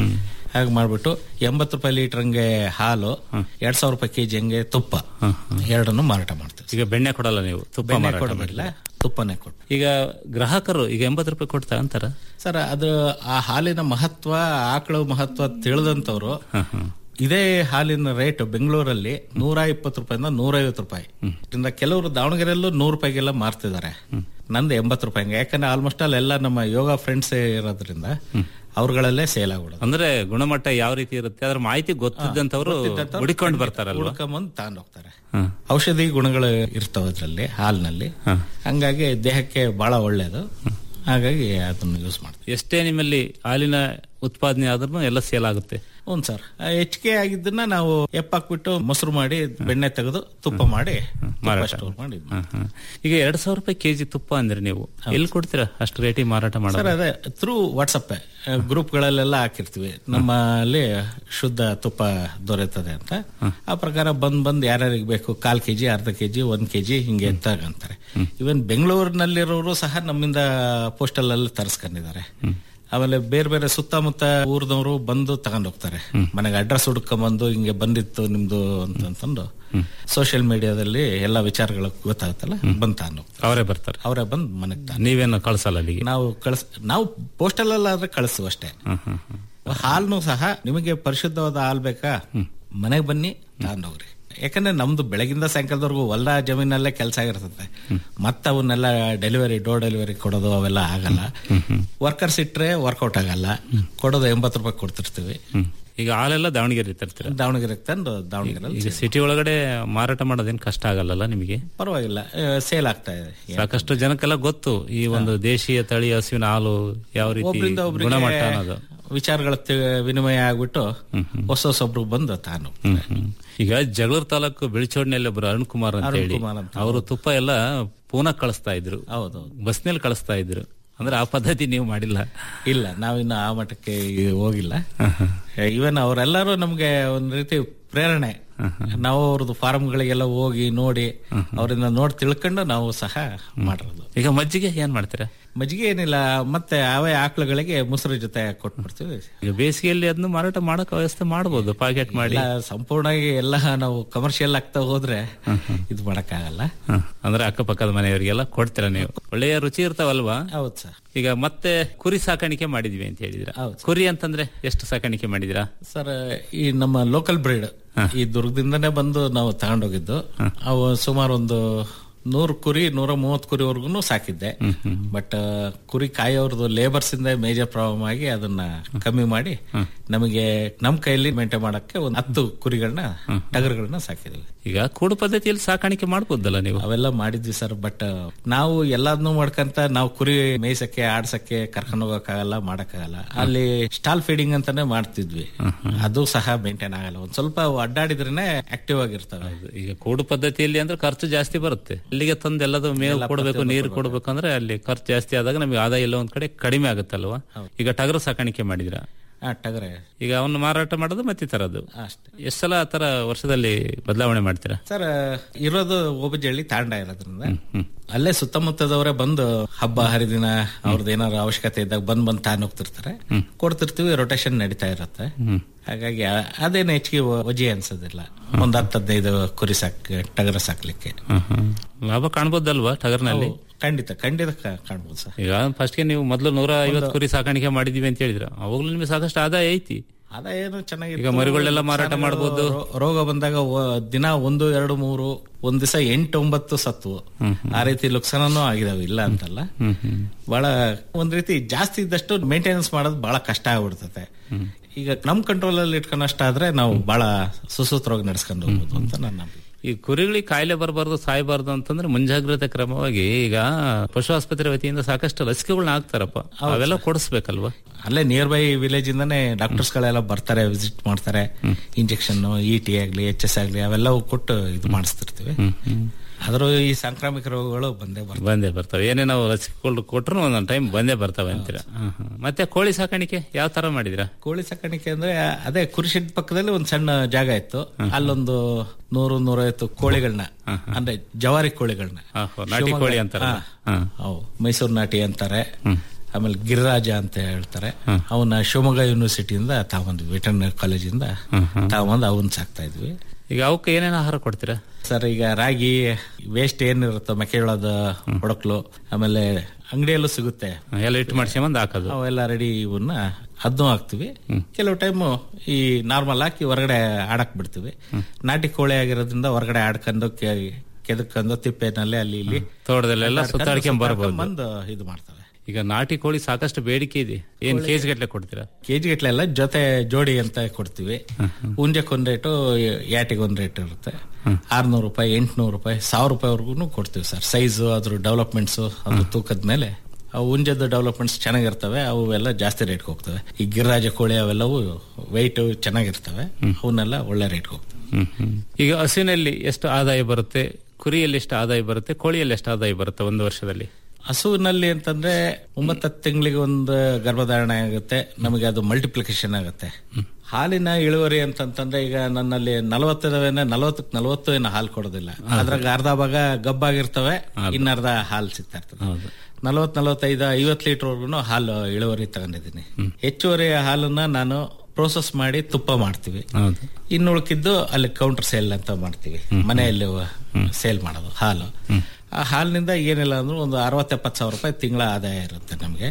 ಹಾಗೆ ಮಾಡ್ಬಿಟ್ಟು ಎಂಬತ್ತು ರೂಪಾಯಿ ಲೀಟರ್ ಹಂಗೆ ಹಾಲು ಎರಡ್ ಸಾವಿರ ರೂಪಾಯಿ ಕೆಜಿ ಹಂಗೆ ತುಪ್ಪ ಎರಡನ್ನು ಮಾರಾಟ ಮಾಡ್ತೀವಿ ಈಗ ಬೆಣ್ಣೆ ಕೊಡಲ್ಲ ನೀವು ತುಪ್ಪ ಬೆಣ್ಣೆ ಮಾರಾಟ ಕೊಡೋದಿಲ್ಲ ಮಾಡ್ತೀರಾ? ತುಪ್ಪನೇ ಕೊಟ್ಟು ಈಗ ಗ್ರಾಹಕರು ಈಗ ಎಂಬತ್ತು ರೂಪಾಯಿ ಕೊಡ್ತಾ ಅಂತಾರ ಸರ್ ಅದು ಆ ಹಾಲಿನ ಮಹತ್ವ ಆಕಳು ಮಹತ್ವ ತಿಳಿದಂತವ್ರು ಇದೇ ಹಾಲಿನ ರೇಟ್ ಬೆಂಗಳೂರಲ್ಲಿ ನೂರ ಇಪ್ಪತ್ತು ರೂಪಾಯಿಂದ ನೂರೈವತ್ತು ರೂಪಾಯಿ ಇದರಿಂದ ಕೆಲವರು ದಾವಣಗೆರೆಯಲ್ಲೂ ನೂರು ರೂಪಾಯಿಗೆಲ್ಲ ಮಾರ್ತಿದ್ದಾರೆ ನಂದು ಎಂಬತ್ತು ರೂಪಾಯಿ ಹಂಗೆ ಯಾಕಂದ್ರೆ ಆಲ್ಮೋಸ್ಟ್ ಅಲ್ಲಿ ಎಲ್ಲ ನಮ್ಮ ಯೋಗ ಫ್ರೆಂಡ್ಸ್ ಇರೋದ್ರಿಂದ ಅವ್ರಗಳಲ್ಲೇ ಸೇಲ್ ಆಗ್ಬಿಡೋದು ಅಂದ್ರೆ ಗುಣಮಟ್ಟ ಯಾವ ರೀತಿ ಇರುತ್ತೆ ಅದ್ರ ಮಾಹಿತಿ ಗೊತ್ತಿದ್ದಂತವ್ರು ಗೊತ್ತಿದ್ದಂಥವ್ರು ಹುಡಿಕೊಂಡು ಬರ್ತಾರಲ್ವಾ ಹುಡ್ಕೊಂಬಂದು ತಗೊಂಡ್ ಹೋಗ್ತಾರೆ ಔಷಧಿ ಗುಣಗಳು ಇರ್ತಾವ ಅದ್ರಲ್ಲಿ ಹಾಲಿನಲ್ಲಿ ಹಂಗಾಗಿ ದೇಹಕ್ಕೆ ಬಹಳ ಒಳ್ಳೇದು ಹಾಗಾಗಿ ಅದನ್ನು ಯೂಸ್ ಮಾಡ್ತೀವಿ ಎಷ್ಟೇ ನಿಮ್ಮಲ್ಲಿ ಹಾಲಿನ ಉತ್ಪಾದನೆ ಆದ್ರೂ ಎಲ್ಲ ಸೇಲ್ ಆಗುತ್ತೆ ಹ್ಞೂ ಸರ್ ಹೆಚ್ಚಿಗೆ ಆಗಿದ್ದನ್ನ ನಾವು ಎಪ್ಪಾಕ್ಬಿಟ್ಟು ಮೊಸರು ಮಾಡಿ ಬೆಣ್ಣೆ ತೆಗೆದು ತುಪ್ಪ ಮಾಡಿ ತುಪ್ಪ ಮಾರಾಟ. ಸ್ಟೋರ್ ಮಾಡಿ ಹ್ಮ್, ಹ್ಮ್. ಈಗ ಎರಡ್ ಸಾವಿರ ರೂಪಾಯಿ ಕೆಜಿ ತುಪ್ಪ ಅಂದ್ರೆ ನೀವು ಎಲ್ಲಿ ಕೊಡ್ತೀರಾ ಅಷ್ಟು ರೇಟಿಗೆ ಮಾರಾಟ ಸರ್ ಮಾಡೋದು ಅದೇ ಥ್ರೂ ವಾಟ್ಸಪ್ ಗ್ರೂಪ್ಗಳಲ್ಲೆಲ್ಲ ಹಾಕಿರ್ತೀವಿ ನಮ್ಮಲ್ಲಿ ಶುದ್ಧ ತುಪ್ಪ ದೊರೆಯುತ್ತದೆ ಅಂತ ಆ ಪ್ರಕಾರ ಬಂದ್ ಬಂದ್ ಯಾರ್ಯಾರಿಗೆ ಬೇಕು ಕಾಲ್ ಕೆಜಿ ಅರ್ಧ ಕೆಜಿ ಒಂದ್ ಕೆಜಿ ಹಿಂಗೆ ತಗಂತಾರೆ ಇವನ್ ಬೆಂಗಳೂರಿನಲ್ಲಿರೋರು ಸಹ ನಮ್ಮಿಂದ ಪೋಸ್ಟಲ್ ಅಲ್ಲಿ ತರಿಸ್ಕೊಂಡಿದ್ದಾರೆ ಆಮೇಲೆ ಬೇರೆ ಬೇರೆ ಸುತ್ತಮುತ್ತ ಊರ್ದವರು ಬಂದು ತಗೊಂಡ್ ಹೋಗ್ತಾರೆ ಮನೆಗೆ ಅಡ್ರೆಸ್ ಹುಡ್ಕೊಂಬಂದು ಹಿಂಗೆ ಬಂದಿತ್ತು ನಿಮ್ದು ಅಂತಂತಂದು ಸೋಷಿಯಲ್ ಮೀಡಿಯಾದಲ್ಲಿ ಎಲ್ಲಾ ವಿಚಾರಗಳು ಗೊತ್ತಾಗುತ್ತಲ್ಲ ಬಂದ್ ತಗೊಂಡು ಹೋಗ್ತಾರೆ ಅವರೇ ಬರ್ತಾರೆ ಅವರೇ ಬಂದು ಮನೆಗೆ ತಗೊಂಡು ನೀವೇನು ಕಳ್ಸಲ್ಲ ಅಲ್ಲಿಗೆ ನಾವು ಕಳಿಸ್ ನಾವು ಪೋಸ್ಟಲ್ ಆದ್ರೆ ಕಳಿಸ್ತೀವಿ ಅಷ್ಟೇ ಹಾಲ್ನು ಸಹ ನಿಮಗೆ ಪರಿಶುದ್ಧವಾದ ಹಾಲ್ ಬೇಕಾ ಮನೆಗೆ ಬನ್ನಿ ತಗೊಂಡೋಗ್ರಿ ಯಾಕಂದ್ರೆ ನಮ್ದು ಬೆಳಗಿಂದ ಸಾಯಂಕಾಲದವರೆಗೂ ಹೊಲ ಜಮೀನಲ್ಲೇ ಕೆಲಸ ಆಗಿರ್ತದೆ ಮತ್ತೆ ಅವನ್ನೆಲ್ಲ ಡೆಲಿವರಿ ಡೋರ್ ಡೆಲಿವರಿ ಕೊಡೋದು ಅವೆಲ್ಲ ಆಗಲ್ಲ ವರ್ಕರ್ಸ್ ಇಟ್ರೆ ವರ್ಕೌಟ್ ಆಗಲ್ಲ ಕೊಡೋದು ಎಂಬತ್ತು ರೂಪಾಯಿ ಕೊಡ್ತಿರ್ತೀವಿ ಈಗ ಹಾಲೆಲ್ಲ ದಾವಣಗೆರೆ ತರ್ತೀರಾ ದಾವಣಗೆರೆಗೆ ತಂದು ದಾವಣಗೆರೆ ಈಗ ಸಿಟಿ ಒಳಗಡೆ ಮಾರಾಟ ಮಾಡೋದೇನು ಕಷ್ಟ ಆಗಲ್ಲಲ್ಲ ನಿಮಗೆ ಪರವಾಗಿಲ್ಲ ಸೇಲ್ ಆಗ್ತಾ ಇದೆ ಸಾಕಷ್ಟು ಜನಕ್ಕೆಲ್ಲ ಗೊತ್ತು ಈ ಒಂದು ದೇಶೀಯ ತಳಿ ಹಸುವಿನ ಹಾಲು ಯಾವ ರೀತಿ ಒಬ್ರಿಂದ ಗುಣಮಟ್ಟ ಒಬ್ರಿಗೆ ಅನ್ನೋದು ವಿಚಾರಗಳ ತಿ- ವಿನಿಮಯ ಆಗ್ಬಿಟ್ಟು ಹೊಸ ಹೊಸೊಬ್ರು ಬಂದು ತಾನು ಈಗ ಜಗಳೂರು ತಾಲೂಕು ಬೆಳಚೋಡಿನಲ್ಲಿ ಒಬ್ರು ಅರುಣ್ ಕುಮಾರ್ ಅಂತ ಅರುಣ್ ಹೇಳಿ ಕುಮಾರ್ ಅಂತ. ಅವರು ತುಪ್ಪ ಎಲ್ಲ ಪೂನಾ ಕಳಿಸ್ತಾ ಇದ್ರು ಹೌದೌದು ಬಸ್ನಲ್ಲಿ ಕಳಿಸ್ತಾ ಇದ್ರು ಅಂದ್ರೆ ಆ ಪದ್ಧತಿ ನೀವು ಮಾಡಿಲ್ಲ ಇಲ್ಲ ನಾವಿನ್ನು ಆ ಮಟ್ಟಕ್ಕೆ ಹೋಗಿಲ್ಲ ಇವನ್ ಅವರೆಲ್ಲರೂ ನಮ್ಗೆ ಒಂದ್ ರೀತಿ ಪ್ರೇರಣೆ ನಾವು ಅವ್ರದ್ದು ಫಾರ್ಮ್ಗಳಿಗೆಲ್ಲ ಹೋಗಿ ನೋಡಿ ಅವರಿಂದ ನೋಡಿ ತಿಳ್ಕೊಂಡು ನಾವು ಸಹ ಮಾಡಿರೋದು ಈಗ ಮಜ್ಜಿಗೆ ಏನ್ ಮಾಡ್ತೀರಾ ಮಜ್ಜಿಗೆ ಏನಿಲ್ಲ ಮತ್ತೆ ಅವೇ ಆಕಳುಗಳಿಗೆ ಮೊಸರು ಜೊತೆ ಕೊಟ್ಬಿಡ್ತೀವಿ ಈಗ ಬೇಸಿಗೆಯಲ್ಲಿ ಅದನ್ನ ಮಾರಾಟ ಮಾಡಕ್ ವ್ಯವಸ್ಥೆ ಮಾಡಬಹುದು ಪ್ಯಾಕೆಟ್ ಮಾಡಿ ಎಲ್ಲ ಸಂಪೂರ್ಣವಾಗಿ ಎಲ್ಲ ನಾವು ಕಮರ್ಷಿಯಲ್ ಆಗ್ತಾ ಹೋದ್ರೆ ಇದು ಮಾಡಕ್ಕಾಗಲ್ಲ ಹ. ಅಂದ್ರೆ ಅಕ್ಕಪಕ್ಕದ ಮನೆಯವರಿಗೆಲ್ಲ ಕೊಡ್ತೀರಾ ನೀವು ಒಳ್ಳೆಯ ರುಚಿ ಇರ್ತಾವಲ್ವಾ ಹೌದು ಸರ್ ಈಗ ಮತ್ತೆ ಕುರಿ ಸಾಕಾಣಿಕೆ ಮಾಡಿದ್ವಿ ಅಂತ ಹೇಳಿದ್ರ ಹೌದು. ಕುರಿ ಅಂತಂದ್ರೆ ಎಷ್ಟು ಸಾಕಾಣಿಕೆ ಮಾಡಿದಿರಾ ಸರ್ ಈ ನಮ್ಮ ಲೋಕಲ್ ಬ್ರೀಡ್ ಈ ದುರ್ಗದಿಂದನೇ ಬಂದು ನಾವು ತಗೊಂಡೋಗಿದ್ದು ಅವು ಸುಮಾರು ಒಂದು ನೂರು ಕುರಿ ನೂರ ಮೂವತ್ತು ಕುರಿವರೆಗೂ ಸಾಕಿದ್ದೆ ಬಟ್ ಕುರಿ ಕಾಯೋರ್ದು ಲೇಬರ್ಸ್ ಇಂದ ಮೇಜರ್ ಪ್ರಾಬ್ಲಮ್ ಆಗಿ ಅದನ್ನ ಕಮ್ಮಿ ಮಾಡಿ ನಮಗೆ ನಮ್ ಕೈಯಲ್ಲಿ ಮೇಂಟೈನ್ ಮಾಡಕ್ಕೆ ಒಂದು ಹತ್ತು ಕುರಿಗಳನ್ನ ಟಗರುಗಳನ್ನ ಸಾಕಿದ್ವಿ ಈಗ ಕೂಡು ಪದ್ಧತಿಯಲ್ಲಿ ಸಾಕಾಣಿಕೆ ಮಾಡ್ಬೋದಲ್ಲ ನೀವು ಅವೆಲ್ಲ ಮಾಡಿದ್ವಿ ಸರ್ ಬಟ್ ನಾವು ಎಲ್ಲಾದ್ನೂ ಮಾಡ್ಕಂತ ನಾವು ಕುರಿ ಮೇಯ್ಸಕ್ಕೆ ಆಡ್ಸಕ್ಕೆ ಕರ್ಕೊಂಡು ಹೋಗಕ್ಕಾಗಲ್ಲ ಮಾಡಕ್ಕಾಗಲ್ಲ ಅಲ್ಲಿ ಸ್ಟಾಲ್ ಫೀಡಿಂಗ್ ಅಂತಾನೆ ಮಾಡ್ತಿದ್ವಿ ಅದು ಸಹ ಮೇಂಟೈನ್ ಆಗಲ್ಲ ಒಂದ್ ಸ್ವಲ್ಪ ಅಡ್ಡಾಡಿದ್ರೇನೆ ಆಕ್ಟಿವ್ ಆಗಿರ್ತವೆ ಈಗ ಕೂಡು ಪದ್ಧತಿಯಲ್ಲಿ ಅಂದ್ರೆ ಖರ್ಚು ಜಾಸ್ತಿ ಬರುತ್ತೆ ಅಲ್ಲಿಗೆ ತಂದು ಎಲ್ಲದು ಮೇವು ಕೊಡಬೇಕು ನೀರು ಕೊಡಬೇಕು ಅಂದ್ರೆ ಅಲ್ಲಿ ಖರ್ಚು ಜಾಸ್ತಿ ಆದಾಗ ನಮಗೆ ಆದಾಯ ಎಲ್ಲ ಒಂದ್ ಕಡೆ ಕಡಿಮೆ ಆಗುತ್ತಲ್ವಾ ಈಗ ಟಗರು ಸಾಕಾಣಿಕೆ ಮಾಡಿದ್ರ ಆ ಟಗರೆ ಈಗ ಅವನ್ನ ಮಾರಾಟ ಮಾಡೋದು ಮತ್ತೆ ಈ ತರದ್ದು ಅಷ್ಟೇ ಎಷ್ಟ್ ಸಲ ಆ ತರ ವರ್ಷದಲ್ಲಿ ಬದಲಾವಣೆ ಮಾಡ್ತೀರಾ ಸರ್ ಇರೋದು ಓಬಜಳ್ಳಿ ತಾಂಡ ಇರೋದ್ರಿಂದ ಅಲ್ಲೇ ಸುತ್ತಮುತ್ತದವರೇ ಬಂದು ಹಬ್ಬ ಹರಿದಿನ ಅವ್ರದ್ದು ಏನಾದ್ರು ಅವಶ್ಯಕತೆ ಇದ್ದಾಗ ಬಂದ್ ಬಂದ್ ತಾನು ಹೋಗ್ತಿರ್ತಾರೆ ಕೊಡ್ತಿರ್ತೀವಿ ರೊಟೇಷನ್ ನಡೀತಾ ಇರುತ್ತೆ ಹಾಗಾಗಿ ಆ- ಅದೇನು ಹೆಚ್ಚಿಗೆ ವಜಿ ಅನ್ಸೋದಿಲ್ಲ ಒಂದ್ ಹತ್ತು ಹದಿನೈದು ಕುರಿ ಸಾಕ್ ಟಗರ ಸಾಕ್ಲಿಕ್ಕೆ ಲಾಭ ಕಾಣ್ಬೋದಲ್ವಾ ಟಗರ್ನಲ್ಲಿ ಹೌದು, ಖಂಡಿತ ಖಂಡಿತ ಕಾ- ಕಾಣ್ಬೋದು ಸರ್ ಈಗ ಫಸ್ಟ್ಗೆ ನೀವು ಮೊದಲು ನೂರ ಐವತ್ತು ಕುರಿ ಸಾಕಾಣಿಕೆ ಮಾಡಿದೀವಿ ಅಂತ ಹೇಳಿದ್ರ ಅವಾಗ್ಲೂ ನಿಮಗೆ ಸಾಕಷ್ಟು ಆದಾಯ ಐತಿ ಅದ ಏನು ಚೆನ್ನಾಗಿತ್ತು ಈಗ ಮರಿಗಳೆಲ್ಲ ಮಾರಾಟ ಸಾಮಾನ್ಯ ಮಾಡ್ಬೋದು. ರೋ- ರೋಗ ಬಂದಾಗ ಒ- ದಿನ ಒಂದು ಎರಡು ಮೂರು ಒಂದ್ ದಿವಸ ಎಂಟು ಒಂಬತ್ತು ಸತ್ವು ಆ ರೀತಿ ಲುಕ್ಸಾನೂ ಆಗಿದಾವೆ ಇಲ್ಲ ಅಂತಲ್ಲ ಬಹಳ ಒಂದ್ ರೀತಿ ಜಾಸ್ತಿ ಇದ್ದಷ್ಟು ಮೇಂಟೆನೆನ್ಸ್ ಮಾಡೋದು ಬಹಳ ಕಷ್ಟ ಆಗ್ಬಿಡ್ತತೆ ಈಗ ನಮ್ ಕಂಟ್ರೋಲ್ ಅಲ್ಲಿ ಇಟ್ಕೊಂಡಷ್ಟಾದ್ರೆ ನಾವು ಬಹಳ ಸುಸೂತ್ರವಾಗಿ ನಡೆಸ್ಕೊಂಡು ಹೋಗ್ಬೋದು ಅಂತ ನನ್ನ ನಂಬಿಕೆ. ಈ ಕುರಿಗಳಿಗೆ ಕಾಯಿಲೆ ಬರಬಾರ್ದು ಸಾಯಬಾರ್ದು ಅಂತಂದ್ರೆ ಮುಂಜಾಗ್ರತೆ ಕ್ರಮವಾಗಿ ಈಗ ಪಶು ಆಸ್ಪತ್ರೆ ವತಿಯಿಂದ ಸಾಕಷ್ಟು ಲಸಿಕೆಗಳನ್ನ ಹಾಕ್ತಾರಪ್ಪ ಅವೆಲ್ಲ ಕೊಡಿಸ್ಬೇಕಲ್ವಾ ಅಲ್ಲೇ ನಿಯರ್ ಬೈ ವಿಲೇಜ್ ಇಂದಾನೆ ಡಾಕ್ಟರ್ಸ್ ಗಳೆಲ್ಲ ಬರ್ತಾರೆ ವಿಸಿಟ್ ಮಾಡ್ತಾರೆ ಇಂಜೆಕ್ಷನ್ ಇ ಟಿ ಆಗ್ಲಿ ಎಚ್ ಎಸ್ ಆಗ್ಲಿ ಅವೆಲ್ಲವೂ ಕೊಟ್ಟು ಇದು ಮಾಡಿಸ್ತಿರ್ತೀವಿ ಆದ್ರೂ ಈ ಸಾಂಕ್ರಾಮಿಕ ರೋಗಗಳು ಬಂದೇ ಬರ್ತವೆ ಬಂದೇ ಬರ್ತವೆ ಏನೇ ನಾವು ಲಸಿಕೆಗಳು ಕೊಟ್ರು ಒಂದೊಂದು ಟೈಮ್ ಬಂದೇ ಬರ್ತವೆ ಅಂತೀರಾ ಹ್ಮ್, ಹ್ಮ್. ಮತ್ತೆ ಕೋಳಿ ಸಾಕಾಣಿಕೆ ಯಾವ ತರ ಮಾಡಿದಿರಾ ಕೋಳಿ ಸಾಕಾಣಿಕೆ ಅಂದ್ರೆ ಅದೇ ಕುರಿ ಶೆಡ್ ಪಕ್ಕದಲ್ಲಿ ಒಂದ್ ಸಣ್ಣ ಜಾಗ ಇತ್ತು ಅಲ್ಲೊಂದು ನೂರು ನೂರೈವತ್ತು ಕೋಳಿಗಳನ್ನ ಅಂದ್ರೆ ಜವಾರಿ ಕೋಳಿಗಳನ್ನ ಆಹೋ, ನಾಟಿ ಕೋಳಿ ಅಂತಾರಲ್ಲ. ಹಾ. ಮೈಸೂರು ನಾಟಿ ಅಂತಾರೆ ಆಮೇಲೆ ಗಿರಿರಾಜ ಅಂತ ಹೇಳ್ತಾರೆ ಅವನ್ನ ಶಿವಮೊಗ್ಗ ಯೂನಿವರ್ಸಿಟಿಯಿಂದ ತಗೊಂಡ್ವಿ ವೆಟರ್ನರಿ ಕಾಲೇಜಿಂದ ತಗೊಂಡ್ ಅವನ್ ಸಾಕ್ತಾ ಇದ್ವಿ ಈಗ ಅವಕ್ಕೆ ಏನೇನು ಆಹಾರ ಕೊಡ್ತೀರಾ ಸರ್ ಈಗ ರಾಗಿ ವೇಸ್ಟ್ ಏನಿರುತ್ತೋ ಮೆಕ್ಕೆಜೋಳದ ಒಡಕ್ಲು ಆಮೇಲೆ ಅಂಗಡಿಯಲ್ಲೂ ಸಿಗುತ್ತೆ ಎಲ್ಲ ಇಟ್ಟು ಮಾಡ್ಸ್ಕೊಂಬಂದ್ ಹಾಕೋದು ಅವೆಲ್ಲ ರೆಡಿ ಇವನ್ನ ಅದನ್ನು ಹಾಕ್ತಿವಿ ಕೆಲವು ಟೈಮ್ ಈ ನಾರ್ಮಲ್ ಹಾಕಿ ಹೊರಗಡೆ ಆಡಕ್ ಬಿಡ್ತೀವಿ ನಾಟಿ ಕೋಳಿ ಆಗಿರೋದ್ರಿಂದ ಹೊರಗಡೆ ಆಡ್ಕೊಂಡು ಕೆ- ಕೆದಕೊಂಡು ತಿಪ್ಪೆನಲ್ಲಿ ಅಲ್ಲಿ ಇಲ್ಲಿ ತೋಟದಲ್ಲೆಲ್ಲ ಆಡ್ಕೊಂಡು ಸುತ್ತಾಡ್ಕೊಂಡ್ ಬರ್ಬೋದು. ಬಂದು ಇದು ಮಾಡ್ತವೆ ಈಗ ನಾಟಿ ಕೋಳಿ ಸಾಕಷ್ಟು ಬೇಡಿಕೆ ಇದೆ ಏನ್ ಕೆಜಿ ಗಟ್ಲೆ ಕೊಡ್ತೀರಾ ಕೆಜಿ ಗಟ್ಲೆಲ್ಲ ಜೊತೆ ಜೋಡಿ ಅಂತ ಕೊಡ್ತೀವಿ ಹುಂಜಕ್ ಒಂದ್ ರೇಟು ಯಾಟಿಗೆ ಒಂದ್ ರೇಟ್ ಇರುತ್ತೆ ಆರ್ನೂರು ರೂಪಾಯಿ ಎಂಟ್ನೂರು ರೂಪಾಯಿ ಸಾವಿರ ರೂಪಾಯಿವರೆಗೂ ಕೊಡ್ತೀವಿ ಸರ್ ಸೈಜು ಅದ್ರ ಡೆವಲಪ್ಮೆಂಟ್ಸ್ ಅದ್ರ ತೂಕದ ಮೇಲೆ ಅವು ಹುಂಜದ ಡೆವಲಪ್ಮೆಂಟ್ಸ್ ಚೆನ್ನಾಗಿರ್ತವೆ ಅವು ಎಲ್ಲ ಜಾಸ್ತಿ ರೇಟ್ಗೆ ಹೋಗ್ತವೆ ಈ ಗಿರಿರಾಜ ಕೋಳಿ ಅವೆಲ್ಲವು ವೆಯ್ಟ್ ಚೆನ್ನಾಗಿರ್ತವೆ ಅವನ್ನೆಲ್ಲ ಒಳ್ಳೆ ರೇಟ್ಗೆ ಹೋಗ್ತವೆ ಹ್ಮ್, ಹ್ಮ್. ಈಗ ಹಸುವಿನಲ್ಲಿ ಎಷ್ಟು ಆದಾಯ ಬರುತ್ತೆ ಕುರಿಯಲ್ಲಿ ಎಷ್ಟು ಆದಾಯ ಬರುತ್ತೆ ಕೋಳಿಯಲ್ಲಿ ಎಷ್ಟು ಆದಾಯ ಬರುತ್ತೆ ಒಂದು ವರ್ಷದಲ್ಲಿ ಹಸುವಿನಲ್ಲಿ ಅಂತಂದ್ರೆ ಒಂಬತ್ತು ತಿಂಗಳಿಗೆ ಒಂದು ಗರ್ಭಧಾರಣೆ ಆಗುತ್ತೆ ನಮಗೆ ಅದು ಮಲ್ಟಿಪ್ಲಿಕೇಶನ್ ಆಗುತ್ತೆ ಹಾಲಿನ ಇಳುವರಿ ಅಂತಂತಂದ್ರೆ ಈಗ ನನ್ನಲ್ಲಿ ನಲವತ್ತಿದಾವೆ ನಲವತ್ತಕ್ಕೆ ನಲವತ್ತು ಏನು ಹಾಲು ಕೊಡೋದಿಲ್ಲ ಅದ್ರಾಗ ಅರ್ಧ ಭಾಗ ಗಬ್ಬಾಗಿರ್ತವೆ ಇನ್ನರ್ಧ ಹಾಲು ಸಿಗ್ತಾ ಇರ್ತದೆ ನಲವತ್ ನಲವತ್ತೈದು ಐವತ್ತು ಲೀಟರ್ ವರ್ಗು ಹಾಲು ಇಳುವರಿ ತಗೊಂಡಿದ್ದೀನಿ ಹೆಚ್ಚುವರಿ ಹಾಲನ್ನ ನಾನು ಪ್ರೋಸೆಸ್ ಮಾಡಿ ತುಪ್ಪ ಮಾಡ್ತೀವಿ ಹೌದು ಇನ್ನು ಉಳ್ಕಿದ್ದು ಅಲ್ಲಿ ಕೌಂಟರ್ ಸೇಲ್ ಅಂತ ಮಾಡ್ತೀವಿ ಮನೆಯಲ್ಲಿ ಸೇಲ್ ಮಾಡೋದು ಹಾಲು ಆ ಹಾಲಿನಿಂದ ಏನಿಲ್ಲ ಅಂದ್ರೂ ಒಂದು ಅರವತ್ತೆಪ್ಪತ್ತು ಸಾವಿರ ರೂಪಾಯಿ ತಿಂಗಳ ಆದಾಯ ಇರುತ್ತೆ ನಮಗೆ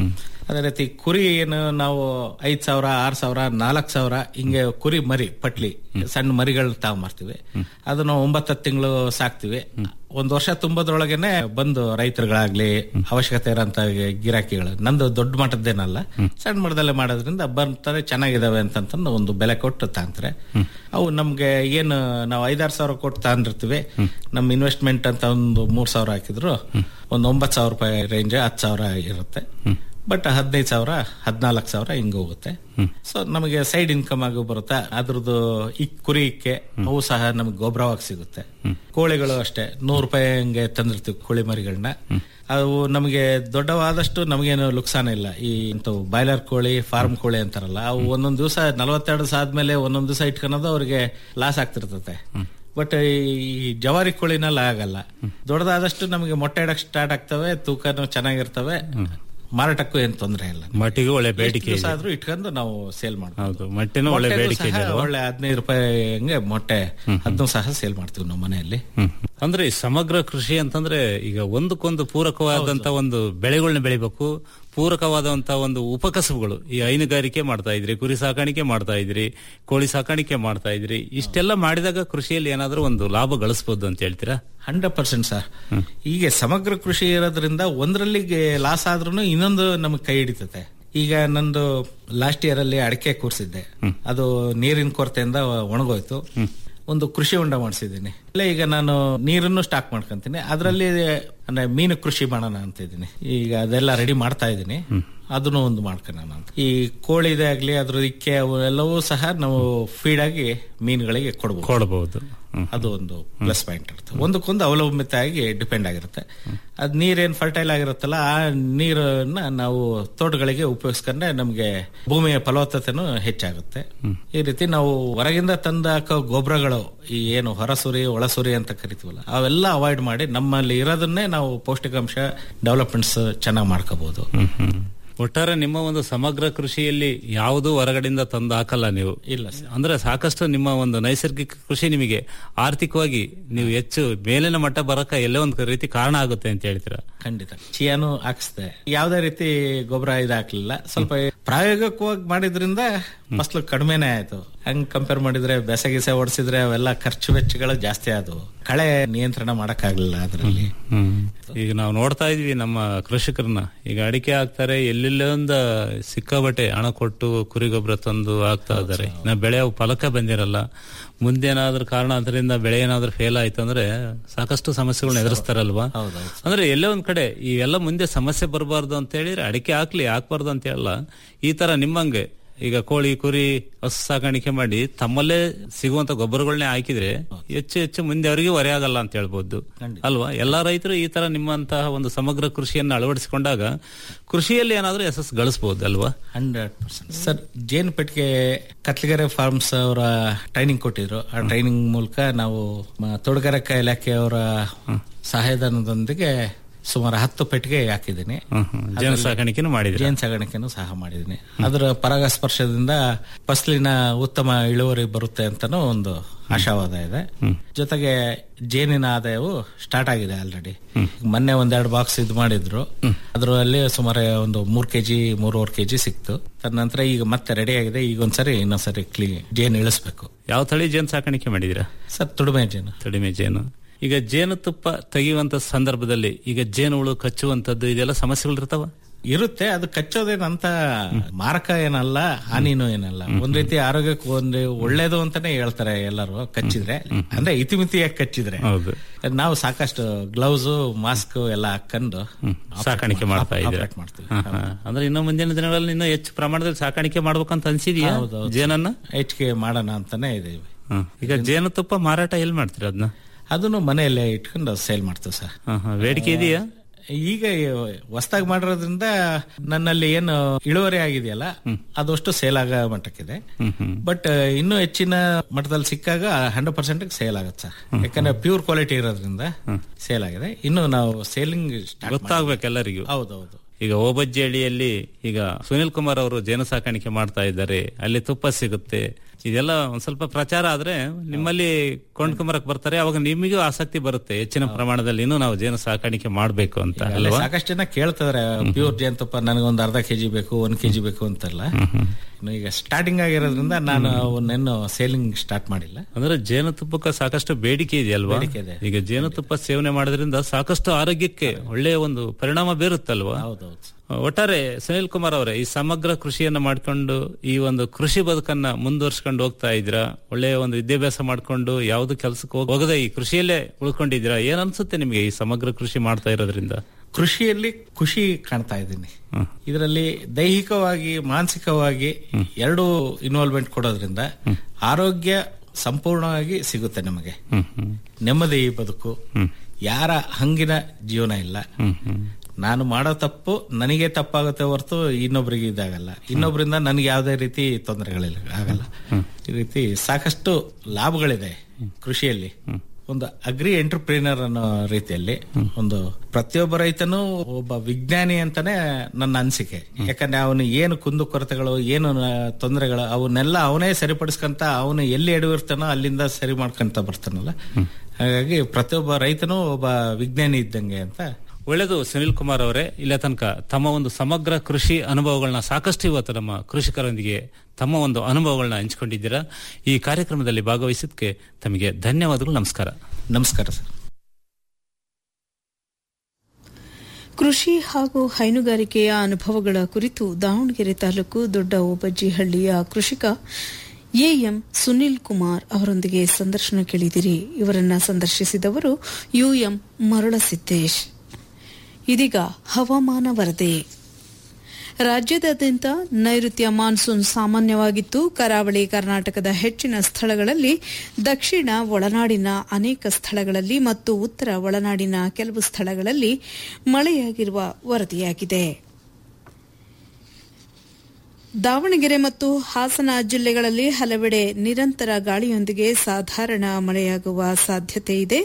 ಅದೇ ರೀತಿ ಕುರಿ ಏನು ನಾವು ಐದ್ ಸಾವಿರ ಆರ್ ಸಾವಿರ ನಾಲ್ಕು ಸಾವಿರ ಹಿಂಗೆ ಕುರಿ ಮರಿ ಪಟ್ಲಿ ಸಣ್ಣ ಮರಿಗಳು ತಗೊಂಬರ್ತೀವಿ ಅದನ್ನ ಒಂಬತ್ತು ತಿಂಗಳು ಸಾಕ್ತಿವಿ ಒಂದ್ ವರ್ಷ ತುಂಬದ್ರೊಳಗೇನೆ ಬಂದು ರೈತರುಗಳಾಗ್ಲಿ ಅವಶ್ಯಕತೆ ಇರೋಂತ ಗಿರಾಕಿಗಳು ನಂದು ದೊಡ್ಡ ಮಟ್ಟದ್ದೇನಲ್ಲ ಸಣ್ಣ ಮಟ್ಟದಲ್ಲೇ ಮಾಡೋದ್ರಿಂದ ಬರ್ತಾರೆ ಚೆನ್ನಾಗಿದಾವೆ ಅಂತಂತಂದು ಒಂದು ಬೆಲೆ ಕೊಟ್ಟು ತಾಂತಾರೆ ಅವು ನಮ್ಗೆ ಏನು ನಾವು ಐದಾರು ಸಾವಿರ ಕೊಟ್ಟು ತಾಂಡಿರ್ತೀವಿ ನಮ್ ಇನ್ವೆಸ್ಟ್ಮೆಂಟ್ ಅಂತ ಒಂದು ಮೂರ್ ಸಾವಿರ ಹಾಕಿದ್ರು ಒಂದ್ ಒಂಬತ್ ಸಾವಿರ ರೂಪಾಯಿ ರೇಂಜ್ ಹತ್ತು ಸಾವಿರ ಇರುತ್ತೆ ಬಟ್ ಹದಿನೈದು ಸಾವಿರ ಹದಿನಾಲ್ಕು ಸಾವಿರ ಹಿಂಗ ಹೋಗುತ್ತೆ ಸೊ ನಮಗೆ ಸೈಡ್ ಇನ್ಕಮ್ ಆಗು ಬರುತ್ತೆ ಅದ್ರದ್ದು ಈ ಕುರಿ ಇಕ್ಕೆ ಅವು ಸಹ ನಮ್ಗೆ ಗೊಬ್ಬರವಾಗಿ ಸಿಗುತ್ತೆ ಕೋಳಿಗಳು ಅಷ್ಟೇ ನೂರು ರೂಪಾಯಿ ಹಂಗೆ ತಂದಿರ್ತೀವಿ ಕೋಳಿ ಮರಿಗಳನ್ನ ಅವು ನಮಗೆ ದೊಡ್ಡವಾದಷ್ಟು ನಮಗೇನು ಲುಕ್ಸಾನ ಇಲ್ಲ ಈ ಇಂಥವು ಬಾಯ್ಲರ್ ಕೋಳಿ ಫಾರ್ಮ್ ಕೋಳಿ ಅಂತಾರಲ್ಲ ಅವು ಒಂದೊಂದ್ ದಿವಸ ನಲವತ್ತೆರಡು ದಿವಸ ಆದ್ಮೇಲೆ ಒಂದೊಂದ್ ದಿವಸ ಇಟ್ಕೊಳೋದು ಅವ್ರಿಗೆ ಲಾಸ್ ಆಗ್ತಿರ್ತತೆ ಬಟ್ ಈ ಜವಾರಿ ಕೋಳಿನೆಲ್ಲ ಆಗಲ್ಲ ದೊಡ್ಡದಾದಷ್ಟು ನಮಗೆ ಮೊಟ್ಟೆ ಇಡಕ್ ಸ್ಟಾರ್ಟ್ ಆಗ್ತವೆ ತೂಕನು ಚೆನ್ನಾಗಿರ್ತವೆ ಮಾರಾಟಕ್ಕೂ ಏನ್ ತೊಂದರೆ ಇಲ್ಲ ಮಟ್ಟಿಗೂ ಒಳ್ಳೆ ಬೇಡಿಕೆ ದಿವಸ ಇದೆ ಆದ್ರೂ ಇಟ್ಕೊಂಡು ನಾವು ಸೇಲ್ ಮಾಡ್ತೀವಿ ಹೌದು ಮಟ್ಟಿನೂ ಒಳ್ಳೆ ಮೊಟ್ಟೆಗೂ ಬೇಡಿಕೆ ಇದೆ ಸಹ ಅಲ್ವಾ? ಒಳ್ಳೆ ಹದಿನೈದು ರೂಪಾಯಿ ಹಂಗೆ ಮೊಟ್ಟೆ ಅದನ್ನು ಸಹ ಸೇಲ್ ಮಾಡ್ತೀವಿ ನಾವು ಮನೆಯಲ್ಲಿ ಹ್ಮ್. ಅಂದ್ರೆ ಈ ಸಮಗ್ರ ಕೃಷಿ ಅಂತಂದ್ರೆ ಈಗ ಒಂದಕ್ಕೊಂದು ಪೂರಕವಾದಂತ ಒಂದು ಬೆಳೆಗಳನ್ನ ಬೆಳಿಬೇಕು ಪೂರಕವಾದಂತಹ ಒಂದು ಉಪಕಸಬುಗಳು ಈ ಹೈನುಗಾರಿಕೆ ಮಾಡ್ತಾ ಇದ್ರಿ ಕುರಿ ಸಾಕಾಣಿಕೆ ಮಾಡ್ತಾ ಇದ್ರಿ ಕೋಳಿ ಸಾಕಾಣಿಕೆ ಮಾಡ್ತಾ ಇದ್ರಿ ಇಷ್ಟೆಲ್ಲ ಮಾಡಿದಾಗ ಕೃಷಿಯಲ್ಲಿ ಏನಾದ್ರೂ ಒಂದು ಲಾಭ ಗಳಿಸಬಹುದು ಅಂತ ಹೇಳ್ತೀರಾ ಹಂಡ್ರೆಡ್ ಪರ್ಸೆಂಟ್ ಸರ್ ಹೀಗೆ ಸಮಗ್ರ ಕೃಷಿ ಇರೋದ್ರಿಂದ ಒಂದರಲ್ಲಿ ಲಾಸ್ ಆದ್ರೂ ಇನ್ನೊಂದು ನಮಗೆ ಕೈ ಹಿಡಿತತೆ ಈಗ ನಂದು ಲಾಸ್ಟ್ ಇಯರ್ ಅಲ್ಲಿ ಅಡಿಕೆ ಕೂರಿಸಿದ್ದೆ ಅದು ನೀರಿನ ಕೊರತೆಯಿಂದ ಒಣಗೋಯ್ತು ಒಂದು ಕೃಷಿ ಹೊಂಡ ಮಾಡಿಸಿದ್ದೀನಿ ಅಲ್ಲೇ ಈಗ ನಾನು ನೀರನ್ನು ಸ್ಟಾಕ್ ಮಾಡ್ಕೊಂತೀನಿ ಅದರಲ್ಲಿ ಅಂದ್ರೆ ಮೀನು ಕೃಷಿ ಮಾಡೋಣ ಅಂತ ಇದ್ದೀನಿ ಈಗ ಅದೆಲ್ಲ ರೆಡಿ ಮಾಡ್ತಾ ಇದ್ದೀನಿ ಅದನ್ನು ಒಂದು ಮಾಡ್ಕೊಳ್ಳೋಣ ಅಂತ ಈ ಕೋಳಿದೆ ಆಗ್ಲಿ ಅದ್ರ ಇಕ್ಕೆ ಅವು ಎಲ್ಲವೂ ಸಹ ನಾವು ಫೀಡ್ ಆಗಿ ಮೀನುಗಳಿಗೆ ಕೊಡಬಹುದು ಕೊಡಬಹುದು ಅದು ಒಂದು ಪ್ಲಸ್ ಪಾಯಿಂಟ್ ಇರುತ್ತೆ ಒಂದಕ್ಕೊಂದು ಅವಲಂಬಿತ ಆಗಿ ಡಿಪೆಂಡ್ ಆಗಿರುತ್ತೆ ಅದ್ ನೀರೇನ್ ಫರ್ಟೈಲ್ ಆಗಿರುತ್ತಲ್ಲ ಆ ನೀರನ್ನ ನಾವು ತೋಟಗಳಿಗೆ ಉಪಯೋಗಿಸ್ಕೊಂಡ್ರೆ ನಮ್ಗೆ ಭೂಮಿಯ ಫಲವತ್ತತೆನೂ ಹೆಚ್ಚಾಗುತ್ತೆ ಈ ರೀತಿ ನಾವು ಹೊರಗಿಂದ ತಂದ ಹಾಕೋ ಗೊಬ್ಬರಗಳು ಈ ಏನು ಹೊರಸುರಿ ಒಳಸುರಿ ಅಂತ ಕರಿತೀವಲ್ಲ ಅವೆಲ್ಲ ಅವಾಯ್ಡ್ ಮಾಡಿ ನಮ್ಮಲ್ಲಿ ಇರೋದನ್ನೇ ನಾವು ಪೌಷ್ಟಿಕಾಂಶ ಡೆವಲಪ್ಮೆಂಟ್ಸ್ ಚೆನ್ನಾಗಿ ಮಾಡ್ಕೋಬಹುದು ಒಟ್ಟಾರೆ ನಿಮ್ಮ ಒಂದು ಸಮಗ್ರ ಕೃಷಿಯಲ್ಲಿ ಯಾವುದು ಹೊರಗಡೆಯಿಂದ ತಂದು ಹಾಕಲ್ಲ ನೀವು ಇಲ್ಲ ಅಂದ್ರೆ ಸಾಕಷ್ಟು ನಿಮ್ಮ ಒಂದು ನೈಸರ್ಗಿಕ ಕೃಷಿ ನಿಮಗೆ ಆರ್ಥಿಕವಾಗಿ ನೀವು ಹೆಚ್ಚು ಮೇಲಿನ ಮಟ್ಟ ಬರಕ ಎಲ್ಲೋ ಒಂದು ರೀತಿ ಕಾರಣ ಆಗುತ್ತೆ ಅಂತ ಹೇಳ್ತೀರಾ ಖಂಡಿತ ಚಿಯಾನು ಹಾಕಿಸ್ದೆ ಯಾವ್ದೇ ರೀತಿ ಗೊಬ್ಬರ ಇದು ಹಾಕ್ಲಿಲ್ಲ ಸ್ವಲ್ಪ ಪ್ರಾಯೋಗಿಕವಾಗಿ ಮಾಡಿದ್ರಿಂದ ಫಸ್ಲು ಕಡಿಮೆನೆ ಆಯ್ತು ಹಂಗ್ ಕಂಪೇರ್ ಮಾಡಿದ್ರೆ ಬೆಸಗಿಸೆ ಓಡಿಸಿದ್ರೆ ಅವೆಲ್ಲ ಖರ್ಚು ವೆಚ್ಚಗಳು ಜಾಸ್ತಿ ಆದವು ಕಳೆ ನಿಯಂತ್ರಣ ಮಾಡಕ್ಕಾಗ್ಲಿಲ್ಲ ಅದರಲ್ಲಿ ಈಗ ನಾವು ನೋಡ್ತಾ ಇದ್ವಿ ನಮ್ಮ ಕೃಷಿಕರನ್ನ ಈಗ ಅಡಿಕೆ ಹಾಕ್ತಾರೆ ಎಲ್ಲೆಲ್ಲೊಂದ ಸಿಕ್ಕಾಬಟ್ಟೆ ಹಣ ಕೊಟ್ಟು ಕುರಿ ಗೊಬ್ಬರ ತಂದು ಹಾಕ್ತಾ ಇದ್ದಾರೆ ನಾ ಬೆಳೆ ಫಲಕ ಬಂದಿರಲ್ಲ ಮುಂದೇನಾದ್ರೂ ಕಾರಣ ಅದರಿಂದ ಬೆಳೆ ಏನಾದ್ರೂ ಫೇಲ್ ಆಯ್ತು ಅಂದ್ರೆ ಸಾಕಷ್ಟು ಸಮಸ್ಯೆಗಳನ್ನ ಎದುರಿಸ್ತಾರಲ್ವಾ ಅಂದ್ರೆ ಎಲ್ಲೇ ಒಂದ್ ಕಡೆ ಇವೆಲ್ಲ ಮುಂದೆ ಸಮಸ್ಯೆ ಬರಬಾರ್ದು ಅಂತ ಹೇಳಿದ್ರೆ ಅಡಿಕೆ ಹಾಕ್ಲಿ ಹಾಕ್ಬಾರ್ದು ಅಂತ ಹೇಳಲ್ಲ ಈ ತರ ನಿಮ್ಮಂಗೆ ಈಗ ಕೋಳಿ ಕುರಿ ಹಸು ಸಾಕಾಣಿಕೆ ಮಾಡಿ ತಮ್ಮಲ್ಲೇ ಸಿಗುವಂತ ಗೊಬ್ಬರಗಳನ್ನೇ ಹಾಕಿದ್ರೆ ಹೆಚ್ಚು ಹೆಚ್ಚು ಮುಂದೆ ಅವರಿಗೆ ಹೊರೆ ಆಗಲ್ಲ ಅಂತ ಹೇಳ್ಬೋದು ಅಲ್ವಾ ಎಲ್ಲಾ ರೈತರು ಈ ತರ ನಿಮ್ಮಂತಹ ಒಂದು ಸಮಗ್ರ ಕೃಷಿಯನ್ನು ಅಳವಡಿಸಿಕೊಂಡಾಗ ಕೃಷಿಯಲ್ಲಿ ಏನಾದ್ರೂ ಯಶಸ್ಸು ಗಳಿಸಬಹುದು ಅಲ್ವಾ ಹಂಡ್ರೆಡ್ ಪರ್ಸೆಂಟ್ ಸರ್ ಜೇನು ಪೆಟ್ಟಿಗೆ ಕತ್ಲಗೆರೆ ಫಾರ್ಮ್ಸ್ ಅವರ ಟ್ರೈನಿಂಗ್ ಕೊಟ್ಟಿದ್ರು ಆ ಟ್ರೈನಿಂಗ್ ಮೂಲಕ ನಾವು ಮ- ತೋಟಗಾರಿಕಾ ಇಲಾಖೆ ಅವರ ಸಹಾಯಧನದೊಂದಿಗೆ ಸುಮಾರು ಹತ್ತು ಪೆಟ್ಟಿಗೆ ಹಾಕಿದ್ದೀನಿ ಜೇನು ಸಾಕಾಣಿಕೆನೂ ಮಾಡಿದ್ರಿ ಜೇನು ಸಾಗಾಣಿಕೆನೂ ಸಹ ಮಾಡಿದ್ದೀನಿ ಅದರ ಪರಾಗಸ್ಪರ್ಶದಿಂದ ಫಸಲಿನ ಉತ್ತಮ ಇಳುವರಿ ಬರುತ್ತೆ ಅಂತಾನೂ ಒಂದು ಆಶಾವಾದ ಇದೆ ಜೊತೆಗೆ ಜೇನಿನ ಆದಾಯವು ಸ್ಟಾರ್ಟ್ ಆಗಿದೆ ಆಲ್ರೆಡಿ ಮೊನ್ನೆ ಒಂದೆರಡು ಬಾಕ್ಸ್ ಇದು ಮಾಡಿದ್ರು ಅದರಲ್ಲಿ ಸುಮಾರು ಒಂದು ಮೂರ್ ಕೆಜಿ ಮೂರುವರೆ ಕೆಜಿ ಸಿಕ್ತು ತದನಂತರ ಈಗ ಮತ್ತೆ ರೆಡಿ ಆಗಿದೆ ಈಗ ಒಂದ್ಸರಿ ಇನ್ನೊಂದ್ಸರಿ ಕ್ಲೀ ಜೇನು ಇಳಿಸ್ಬೇಕು ಯಾವ ತಳಿ ಜೇನು ಸಾಕಾಣಿಕೆ ಮಾಡಿದಿರಾ ಸರ್ ತುಡುಮೆ ಜೇನು ಕಡಿಮೆ ಜೇನು ಈಗ ಜೇನುತುಪ್ಪ ತೆಗೆಯುವಂತ ಸಂದರ್ಭದಲ್ಲಿ ಈಗ ಜೇನುಗಳು ಕಚ್ಚುವಂತದ್ದು ಇದೆಲ್ಲ ಸಮಸ್ಯೆಗಳು ಇರ್ತಾವ ಇರುತ್ತೆ ಅದು ಕಚ್ಚೋದೇನಂತ ಮಾರಕ ಏನಲ್ಲ ಹಾನಿನೂ ಏನಲ್ಲ ಒಂದ್ ರೀತಿ ಆರೋಗ್ಯಕ್ಕೆ ಒಂದು ಒಳ್ಳೇದು ಅಂತಾನೆ ಹೇಳ್ತಾರೆ ಎಲ್ಲರೂ ಕಚ್ಚಿದ್ರೆ ಅಂದ್ರೆ ಇತಿಮಿತಿಯಾಗಿ ಕಚ್ಚಿದ್ರೆ ಹೌದು ನಾವು ಸಾಕಷ್ಟು ಗ್ಲೌಸ್ ಮಾಸ್ಕ್ ಎಲ್ಲ ಹಾಕೊಂಡು ಸಾಕಾಣಿಕೆ ಮಾಡ್ತಾ ಇದ್ದೀರಾ operate ಮಾಡ್ತೀವಿ ಹಾ, ಹಾ. ಅಂದ್ರೆ ಇನ್ನು ಮುಂದಿನ ದಿನಗಳಲ್ಲಿ ಇನ್ನೂ ಹೆಚ್ಚು ಪ್ರಮಾಣದಲ್ಲಿ ಸಾಕಾಣಿಕೆ ಮಾಡ್ಬೇಕಂತ ಅನ್ಸಿದ್ಯಾ ಹೌದೌದು. ಜೇನನ್ನ ಹೆಚ್ಚಿಗೆ ಮಾಡೋಣ ಅಂತಾನೆ ಇದೀವಿ ಹಾ. ಈಗ ಜೇನುತುಪ್ಪ ಮಾರಾಟ ಎಲ್ಲಿ ಮಾಡ್ತೀರಾ ಅದನ್ನ ಅದನ್ನು ಮನೆಯಲ್ಲೇ ಇಟ್ಕೊಂಡು ಸೇಲ್ ಮಾಡ್ತೀವಿ ಸರ್ ಬೇಡಿಕೆ ಇದೆಯಾ ಈಗ ಹೊಸದಾಗಿ ಮಾಡಿರೋದ್ರಿಂದ ನನ್ನಲ್ಲಿ ಏನು ಇಳುವರಿ ಆಗಿದೆಯಲ್ಲ ಅದಷ್ಟು ಸೇಲ್ ಆಗೋ ಮಟ್ಟಕ್ಕಿದೆ ಬಟ್ ಇನ್ನೂ ಹೆಚ್ಚಿನ ಮಟ್ಟದಲ್ಲಿ ಸಿಕ್ಕಾಗ ಹಂಡ್ರೆಡ್ ಪರ್ಸೆಂಟ್ ಸೇಲ್ ಆಗುತ್ತೆ ಸರ್ ಯಾಕಂದ್ರೆ ಪ್ಯೂರ್ ಕ್ವಾಲಿಟಿ ಇರೋದ್ರಿಂದ ಸೇಲ್ ಆಗಿದೆ ಇನ್ನು ನಾವು ಸೇಲಿಂಗ್ ಗೊತ್ತಾಗ್ಬೇಕು ಎಲ್ಲರಿಗೂ ಹೌದೌದು ಈಗ ಓಬಜ್ಜೇಳಿಯಲ್ಲಿ ಈಗ ಸುನಿಲ್ ಕುಮಾರ್ ಅವರು ಜೇನು ಸಾಕಾಣಿಕೆ ಮಾಡ್ತಾ ಇದ್ದಾರೆ ಅಲ್ಲಿ ತುಪ್ಪ ಸಿಗುತ್ತೆ ಇದೆಲ್ಲ ಒಂದ್ ಸ್ವಲ್ಪ ಪ್ರಚಾರ ಆದ್ರೆ ನಿಮ್ಮಲ್ಲಿ ಕೊಂಡ್ಕೊಂಬರಕ್ ಬರ್ತಾರೆ ಅವಾಗ ನಿಮಗೂ ಆಸಕ್ತಿ ಬರುತ್ತೆ ಹೆಚ್ಚಿನ ಪ್ರಮಾಣದಲ್ಲಿ ಇನ್ನೂ ನಾವು ಜೇನು ಸಾಕಾಣಿಕೆ ಮಾಡ್ಬೇಕು ಅಂತ ಅಲ್ಲೇ ಅಲ್ವಾ ಸಾಕಷ್ಟು ಜನ ಕೇಳ್ತಿದಾರೆ ಪ್ಯೂರ್ ಜೇನುತುಪ್ಪ ನನಗೊಂದು ಅರ್ಧ ಕೆಜಿ ಬೇಕು ಒಂದ್ ಕೆಜಿ ಬೇಕು ಅಂತಲ್ಲ ಇನ್ನು ಈಗ ಸ್ಟಾರ್ಟಿಂಗ್ ಆಗಿರೋದ್ರಿಂದ ನಾನು ಅವನ್ನೇನು ಸೇಲಿಂಗ್ ಸ್ಟಾರ್ಟ್ ಮಾಡಿಲ್ಲ ಅಂದ್ರೆ ಜೇನುತುಪ್ಪಕ್ಕೆ ಸಾಕಷ್ಟು ಬೇಡಿಕೆ ಇದೆಯಲ್ವಾ ಬೇಡಿಕೆ ಇದೆ. ಈಗ ಜೇನುತುಪ್ಪ ಸೇವನೆ ಮಾಡೋದ್ರಿಂದ ಸಾಕಷ್ಟು ಆರೋಗ್ಯಕ್ಕೆ ಒಳ್ಳೆಯ ಒಂದು ಪರಿಣಾಮ ಬೀರುತ್ತಲ್ವಾ ಹೌದೌದು ಒಟ್ಟಾರೆ ಸುನಿಲ್ ಕುಮಾರ್ ಅವರೇ ಈ ಸಮಗ್ರ ಕೃಷಿಯನ್ನ ಮಾಡ್ಕೊಂಡು ಈ ಒಂದು ಕೃಷಿ ಬದುಕನ್ನ ಮುಂದುವರ್ಸ್ಕೊಂಡು ಹೋಗ್ತಾ ಇದ್ದೀರಾ ಒಳ್ಳೆಯ ಒಂದು ವಿದ್ಯಾಭ್ಯಾಸ ಮಾಡ್ಕೊಂಡು ಯಾವ್ದು ಕೆಲಸಕ್ಕೆ ಹೋಗದೆ ಈ ಕೃಷಿಯಲ್ಲೇ ಉಳ್ಕೊಂಡಿದ್ದೀರಾ ಏನ್ ಅನ್ಸುತ್ತೆ ನಿಮ್ಗೆ ಈ ಸಮಗ್ರ ಕೃಷಿ ಮಾಡ್ತಾ ಇರೋದ್ರಿಂದ ಕೃಷಿಯಲ್ಲಿ ಖುಷಿ ಕಾಣ್ತಾ ಇದ್ದೀನಿ ಇದರಲ್ಲಿ ದೈಹಿಕವಾಗಿ ಮಾನಸಿಕವಾಗಿ ಎರಡು ಇನ್ವಾಲ್ವ್ಮೆಂಟ್ ಕೊಡೋದ್ರಿಂದ ಆರೋಗ್ಯ ಸಂಪೂರ್ಣವಾಗಿ ಸಿಗುತ್ತೆ ನಮಗೆ ನೆಮ್ಮದಿ ಬದುಕು ಯಾರ ಹಂಗಿನ ಜೀವನ ಇಲ್ಲ ನಾನು ಮಾಡೋ ತಪ್ಪು ನನಗೆ ತಪ್ಪಾಗುತ್ತೆ ಹೊರತು ಇನ್ನೊಬ್ರಿಗೆ ಇದಾಗಲ್ಲ ಇನ್ನೊಬ್ರಿಂದ ನನಗೆ ಯಾವುದೇ ರೀತಿ ತೊಂದರೆಗಳಿಲ್ಲ ಆಗಲ್ಲ ಈ ರೀತಿ ಸಾಕಷ್ಟು ಲಾಭಗಳಿದೆ ಕೃಷಿಯಲ್ಲಿ ಒಂದು ಅಗ್ರಿ ಎಂಟರ್ಪ್ರಿನರ್ ಅನ್ನೋ ರೀತಿಯಲ್ಲಿ ಒಂದು ಪ್ರತಿಯೊಬ್ಬ ರೈತನು ಒಬ್ಬ ವಿಜ್ಞಾನಿ ಅಂತಾನೆ ನನ್ನ ಅನಿಸಿಕೆ ಯಾಕಂದ್ರೆ ಅವನು ಏನು ಕುಂದು ಕೊರತೆಗಳು ಏನು ನ- ತೊಂದರೆಗಳು ಅವನ್ನೆಲ್ಲ ಅವನೇ ಸರಿಪಡಿಸ್ಕೊಂತ ಅವನು ಎಲ್ಲಿ ಎಡವಿರ್ತಾನೋ ಅಲ್ಲಿಂದ ಸರಿ ಮಾಡ್ಕೊಂತ ಬರ್ತಾನಲ್ಲ ಹಾಗಾಗಿ ಪ್ರತಿಯೊಬ್ಬ ರೈತನು ಒಬ್ಬ ವಿಜ್ಞಾನಿ ಇದ್ದಂಗೆ ಅಂತ ಒಳ್ಳೆಯದು ಸುನಿಲ್ ಕುಮಾರ್ ಅವರೇ ಇಲ್ಲ ತನಕ ತಮ್ಮ ಒಂದು ಸಮಗ್ರ ಕೃಷಿ ಅನುಭವಗಳನ್ನ ಸಾಕಷ್ಟು ಇವತ್ತು ನಮ್ಮ ಕೃಷಿಕರೊಂದಿಗೆ ತಮ್ಮ ಒಂದು ಅನುಭವಗಳನ್ನ ಹಂಚಿಕೊಂಡಿದ್ದೀರಾ ಈ ಕಾರ್ಯಕ್ರಮದಲ್ಲಿ ಭಾಗವಹಿಸಿದ್ದಕ್ಕೆ ತಮಗೆ ಧನ್ಯವಾದಗಳು ನಮಸ್ಕಾರ ನಮಸ್ಕಾರ ಸರ್ ಕೃಷಿ ಹಾಗೂ ಹೈನುಗಾರಿಕೆಯ ಅನುಭವಗಳ ಕುರಿತು ದಾವಣಗೆರೆ ತಾಲೂಕು ದೊಡ್ಡ ಓಬಜ್ಜಿಹಳ್ಳಿಯ ಕೃಷಿಕ ಎಎಂ ಸುನಿಲ್ ಕುಮಾರ್ ಅವರೊಂದಿಗೆ ಸಂದರ್ಶನ ಕೇಳಿದಿರಿ ಇವರನ್ನ ಸಂದರ್ಶಿಸಿದವರು ಯುಎಂ ಮರಳಸಿದ್ದೇಶ್ ಇದೀಗ ಹವಾಮಾನ ವರದಿ ರಾಜ್ಯದಾದ್ಯಂತ ನೈಋತ್ಯ ಮಾನ್ಸೂನ್ ಸಾಮಾನ್ಯವಾಗಿತ್ತು ಕರಾವಳಿ ಕರ್ನಾಟಕದ ಹೆಚ್ಚಿನ ಸ್ಥಳಗಳಲ್ಲಿ ದಕ್ಷಿಣ ಒಳನಾಡಿನ ಅನೇಕ ಸ್ಥಳಗಳಲ್ಲಿ ಮತ್ತು ಉತ್ತರ ಒಳನಾಡಿನ ಕೆಲವು ಸ್ಥಳಗಳಲ್ಲಿ ಮಳೆಯಾಗಿರುವ ವರದಿಯಾಗಿದೆ ದಾವಣಗೆರೆ ಮತ್ತು ಹಾಸನ ಜಿಲ್ಲೆಗಳಲ್ಲಿ ಹಲವೆಡೆ ನಿರಂತರ ಗಾಳಿಯೊಂದಿಗೆ ಸಾಧಾರಣ ಮಳೆಯಾಗುವ ಸಾಧ್ಯತೆ ಇದೆ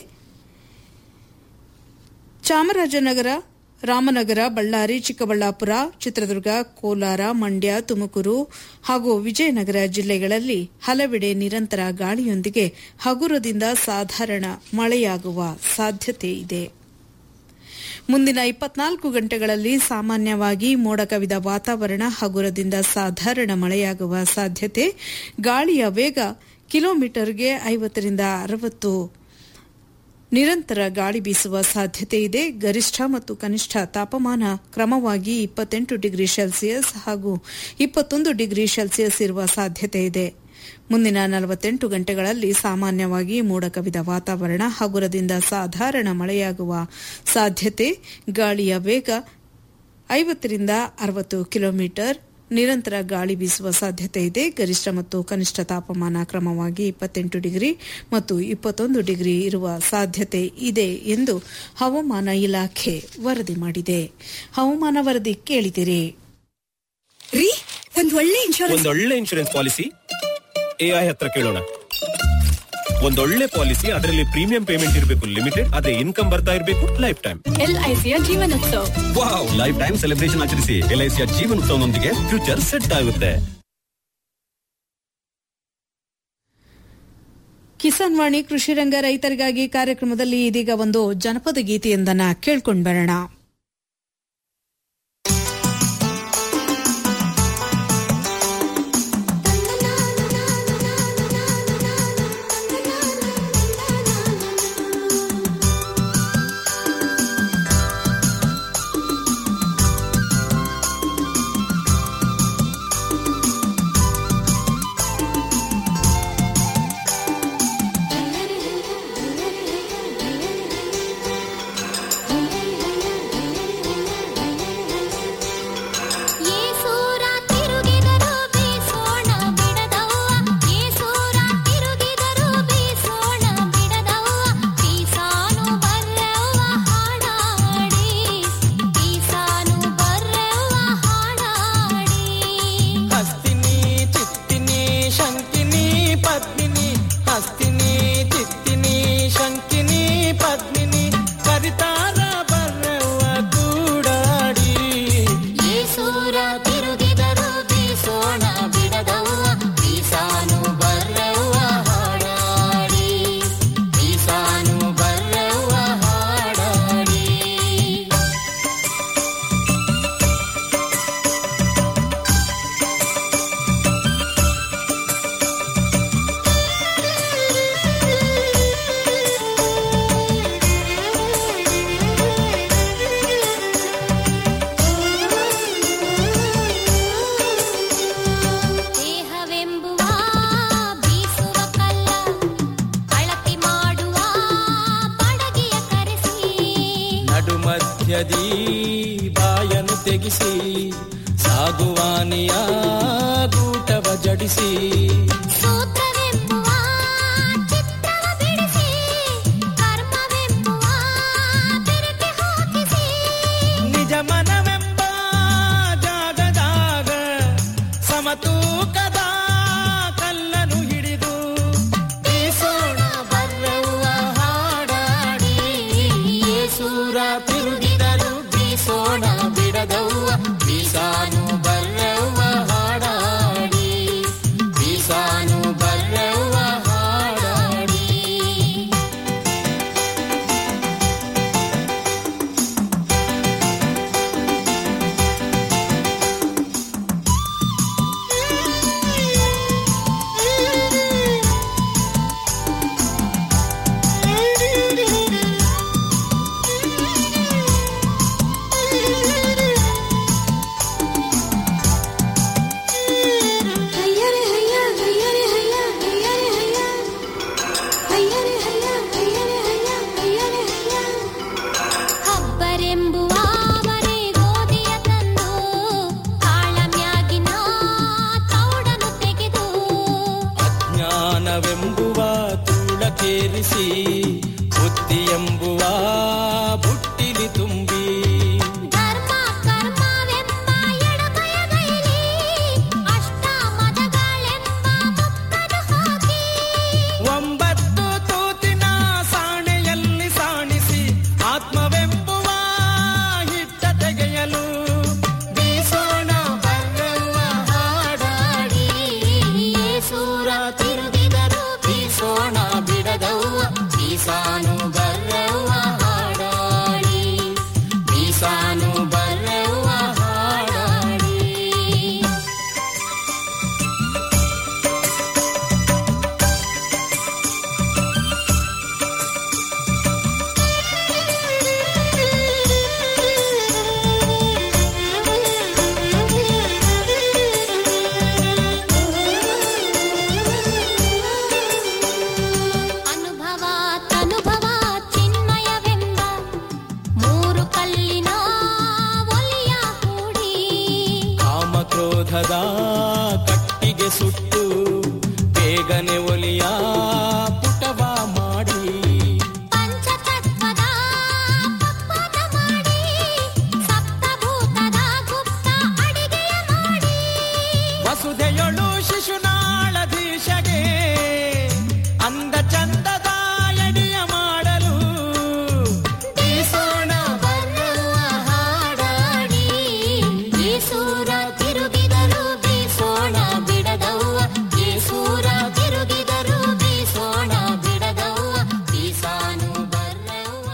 ಚಾಮರಾಜನಗರ ರಾಮನಗರ ಬಳ್ಳಾರಿ ಚಿಕ್ಕಬಳ್ಳಾಪುರ ಚಿತ್ರದುರ್ಗ ಕೋಲಾರ ಮಂಡ್ಯ ತುಮಕೂರು ಹಾಗೂ ವಿಜಯನಗರ ಜಿಲ್ಲೆಗಳಲ್ಲಿ ಹಲವೆಡೆ ನಿರಂತರ ಗಾಳಿಯೊಂದಿಗೆ ಹಗುರದಿಂದ ಸಾಧಾರಣ ಮಳೆಯಾಗುವ ಸಾಧ್ಯತೆ ಇದೆ ಮುಂದಿನ ಇಪ್ಪತ್ನಾಲ್ಕು ಗಂಟೆಗಳಲ್ಲಿ ಸಾಮಾನ್ಯವಾಗಿ ಮೋಡ ಕವಿದ ವಾತಾವರಣ ಹಗುರದಿಂದ ಸಾಧಾರಣ ಮಳೆಯಾಗುವ ಸಾಧ್ಯತೆ ಗಾಳಿಯ ವೇಗ ಕಿಲೋಮೀಟರ್ಗೆ ಐವತ್ತರಿಂದ ಅರವತ್ತು ನಿರಂತರ ಗಾಳಿ ಬೀಸುವ ಸಾಧ್ಯತೆ ಇದೆ ಗರಿಷ್ಠ ಮತ್ತು ಕನಿಷ್ಠ ತಾಪಮಾನ ಕ್ರಮವಾಗಿ ಇಪ್ಪತ್ತೆಂಟು ಡಿಗ್ರಿ ಸೆಲ್ಸಿಯಸ್ ಹಾಗೂ ಇಪ್ಪತ್ತೊಂದು ಡಿಗ್ರಿ ಸೆಲ್ಸಿಯಸ್ ಇರುವ ಸಾಧ್ಯತೆ ಇದೆ ಮುಂದಿನ ನಲವತ್ತೆಂಟು ಗಂಟೆಗಳಲ್ಲಿ ಸಾಮಾನ್ಯವಾಗಿ ಮೋಡ ಕವಿದ ವಾತಾವರಣ ಹಗುರದಿಂದ ಸಾಧಾರಣ ಮಳೆಯಾಗುವ ಸಾಧ್ಯತೆ ಗಾಳಿಯ ವೇಗ ಐವತ್ತರಿಂದ ಅರವತ್ತು ಕಿಲೋಮೀಟರ್ ನಿರಂತರ ಗಾಳಿ ಬೀಸುವ ಸಾಧ್ಯತೆ ಇದೆ ಗರಿಷ್ಠ ಮತ್ತು ಕನಿಷ್ಠ ತಾಪಮಾನ ಕ್ರಮವಾಗಿ ಇಪ್ಪತ್ತೆಂಟು ಡಿಗ್ರಿ ಮತ್ತು ಇಪ್ಪತ್ತೊಂದು ಡಿಗ್ರಿ ಇರುವ ಸಾಧ್ಯತೆ ಇದೆ ಎಂದು ಹವಾಮಾನ ಇಲಾಖೆ ವರದಿ ಮಾಡಿದೆ ಹವಾಮಾನ ವರದಿ ಕೇಳಿದಿರಿ ರೀ ಒಂದ್ ಒಳ್ಳೆ ಇನ್ಶೂರೆನ್ಸ್ ಒಂದೊಳ್ಳೆ ಇನ್ಶೂರೆನ್ಸ್ ಪಾಲಿಸಿ ಎಐ ಹತ್ರ ಕೇಳೋಣ ಒಂದೊಳ್ಳೆ ಪಾಲಿಸಿ ಅದರಲ್ಲಿ ಪ್ರೀಮಿಯಂ ಪೇಮೆಂಟ್ ಇರಬೇಕು ಲಿಮಿಟೆಡ್ ಅದೇ ಇನ್ಕಮ್ ಬರ್ತಾ ಇರಬೇಕು ಲೈಫ್ ಟೈಮ್ ಎಲ್ಐಸಿಯ ಜೀವನೋತ್ಸವ ವಾವ್ ಲೈಫ್ ಟೈಮ್ ಸೆಲೆಬ್ರೇಷನ್ ಆಚರಿಸಿ ಎಲ್ಐಸಿಯ ಜೀವನೋತ್ಸವನೊಂದಿಗೆ ಫ್ಯೂಚರ್ ಸೆಟ್ ಆಗುತ್ತೆ ಕಿಸಾನ್ ವಾಣಿ ಕೃಷಿ ರಂಗ ರೈತರಿಗಾಗಿ ಕಾರ್ಯಕ್ರಮದಲ್ಲಿ ಇದೀಗ ಒಂದು ಜನಪದ ಗೀತೆಯೊಂದನ್ನ ಕೇಳ್ಕೊಂಡ್ ಬರೋಣ ಏಸೂರ ತಿರುಗಿದರು ಬೀಸೋಣ ಬಿಡದವ್ವ ಏಸೂರ ತಿರುಗಿದರು ಬೀಸೋಣ ಬಿಡದವ್ವ ಬೀಸಾನು ಬರ್ರವ್ವ ಹಾಡಾಡಿ ಬೀಸಾನು ಬರ್ರವ್ವ ಹಾಡಾಡಿ ಹಸ್ತಿನಿ ಚಿತ್ತಿನಿ ಶಂಕಿನಿ ಪದ್ಮಿನಿ ಹಸ್ತಿನಿ ಚಿತ್ತಿನಿ ಶಂಕಿನಿ ಪದ್ಮಿನಿ ಕರಿತಾರ ಬರ್ರವ್ವ ಕೂಡಾಡಿ ಏಸೂರ ತಿರುಗಿದರು ಬೀಸೋಣ ಬಿಡದವ್ವ ಬೀಸಾನು ಬರ್ರವ್ವ ಹಾಡಾಡಿ ಬೀಸಾನು ಬರ್ರವ್ವ ಹಾಡಾಡಿ ದೇಹವೆಂಬುವ ಬೀಸುವ ಕಲ್ಲ ಅಳತಿ ಮಾಡುವ ಬಡಗಿಯ ಕರೆಸಿ ನಡು ಮಧ್ಯದಿ ಬಾಯನು ತೆಗಿಸಿ ಸಾಗುವಾನಿಯ ಗೂಟವ ಜಡಿಸಿ ಸೂತ್ರವೆಂಬುವ ಚಿತ್ರವ ಬಿಡಿಸಿ ಕರ್ಮವೆಂಬುವ ಬೆರಕೆ ಹಾಕಿಸಿ ನಿಜ ಮನವೆಂಬ ಜಾಗದಾಗ ಸಮತೂಕದ ಕಲ್ಲನು ಹಿಡಿದು ಬೀಸೋಣ ಬರ್ರವ್ವ ಹಾಡಾಡಿ ಏಸೂರ ತಿರುಗಿದರು ಬೀಸೋಣ ಬಿಡದವ್ವ ಬೀಸಾನು ಬರ್ರವ್ವ ಹಾಡಾಡಿ ಜ್ಞಾನವೆಂಬುವ ತೂಳಕೇರಿಸಿ ಬುದ್ಧಿ ಎಂಬುವ ಬುಟ್ಟಿಲಿ ತುಂಬಿ ಧರ್ಮ ಕರ್ಮವೆಂಬ ಎಡಬಯಗೈಲಿ ಅಷ್ಟಮದಗಳೆಂಬ ಮುಕ್ಕನ್ನು ಹಾಕಿ ಒಂಬತ್ತು ತೂತಿನ ಸಾಣೆಯಲ್ಲಿ ಸಾಣಿಸಿ ಆತ್ಮವೆಂಬುವ ಹಿಟ್ಟ ತೆಗೆಯಲು ಬೀಸೋಣ ಬರವ ಹಾಡಾಡಿ ಏಸೂರ ತಿರುಗಿದರು ಬೀಸೋಣ ಬಿಡದವ್ವ ಬೀಸಾನು ಬರ್ರವ್ವ ಹಾಡಾಡಿ ಬೀಸಾನು ಬರ್ರವ್ವ ಹಾಡಾಡಿ ಅನುಭವ ತನುಭವ ಚಿನ್ಮಯವೆಂಬ ಮೂರು ಕಲ್ಲಿನ ಒಲಿಯ ಕೂಡಿ ಕಾಮಕ್ರೋಧದ ಕಟ್ಟಿಗೆ ಸುಟ್ಟು ಬೇಗನೆ ಒಲಿಯ ಪುಟವ ಮಾಡಿ ಪಂಚತತ್ವದ ಪಕ್ವದ ಮಾಡಿ ಸಪ್ತಭೂತದ ಗುಪ್ತ ಅಡಿಗೆಯ ಮಾಡಿ ವಸುಧೆಯೊಳು ಶಿಶುನಾಳಧೀಶಗೆ ಅಂದ ಚಂದದ ಎಡೆಯ ಮಾಡಲು ಬೀಸೋಣ ಬರ್ರವ್ವ ಹಾಡಾಡಿ ಏಸೂರ ತಿರುಗಿದರು ಬೀಸೋಣ ಬಿಡದವ್ವ ಏಸೂರ ತಿರುಗಿದರು ಬೀಸೋಣ ಬಿಡದವ್ವ ಬೀಸಾನು ಬರ್ರವ್ವ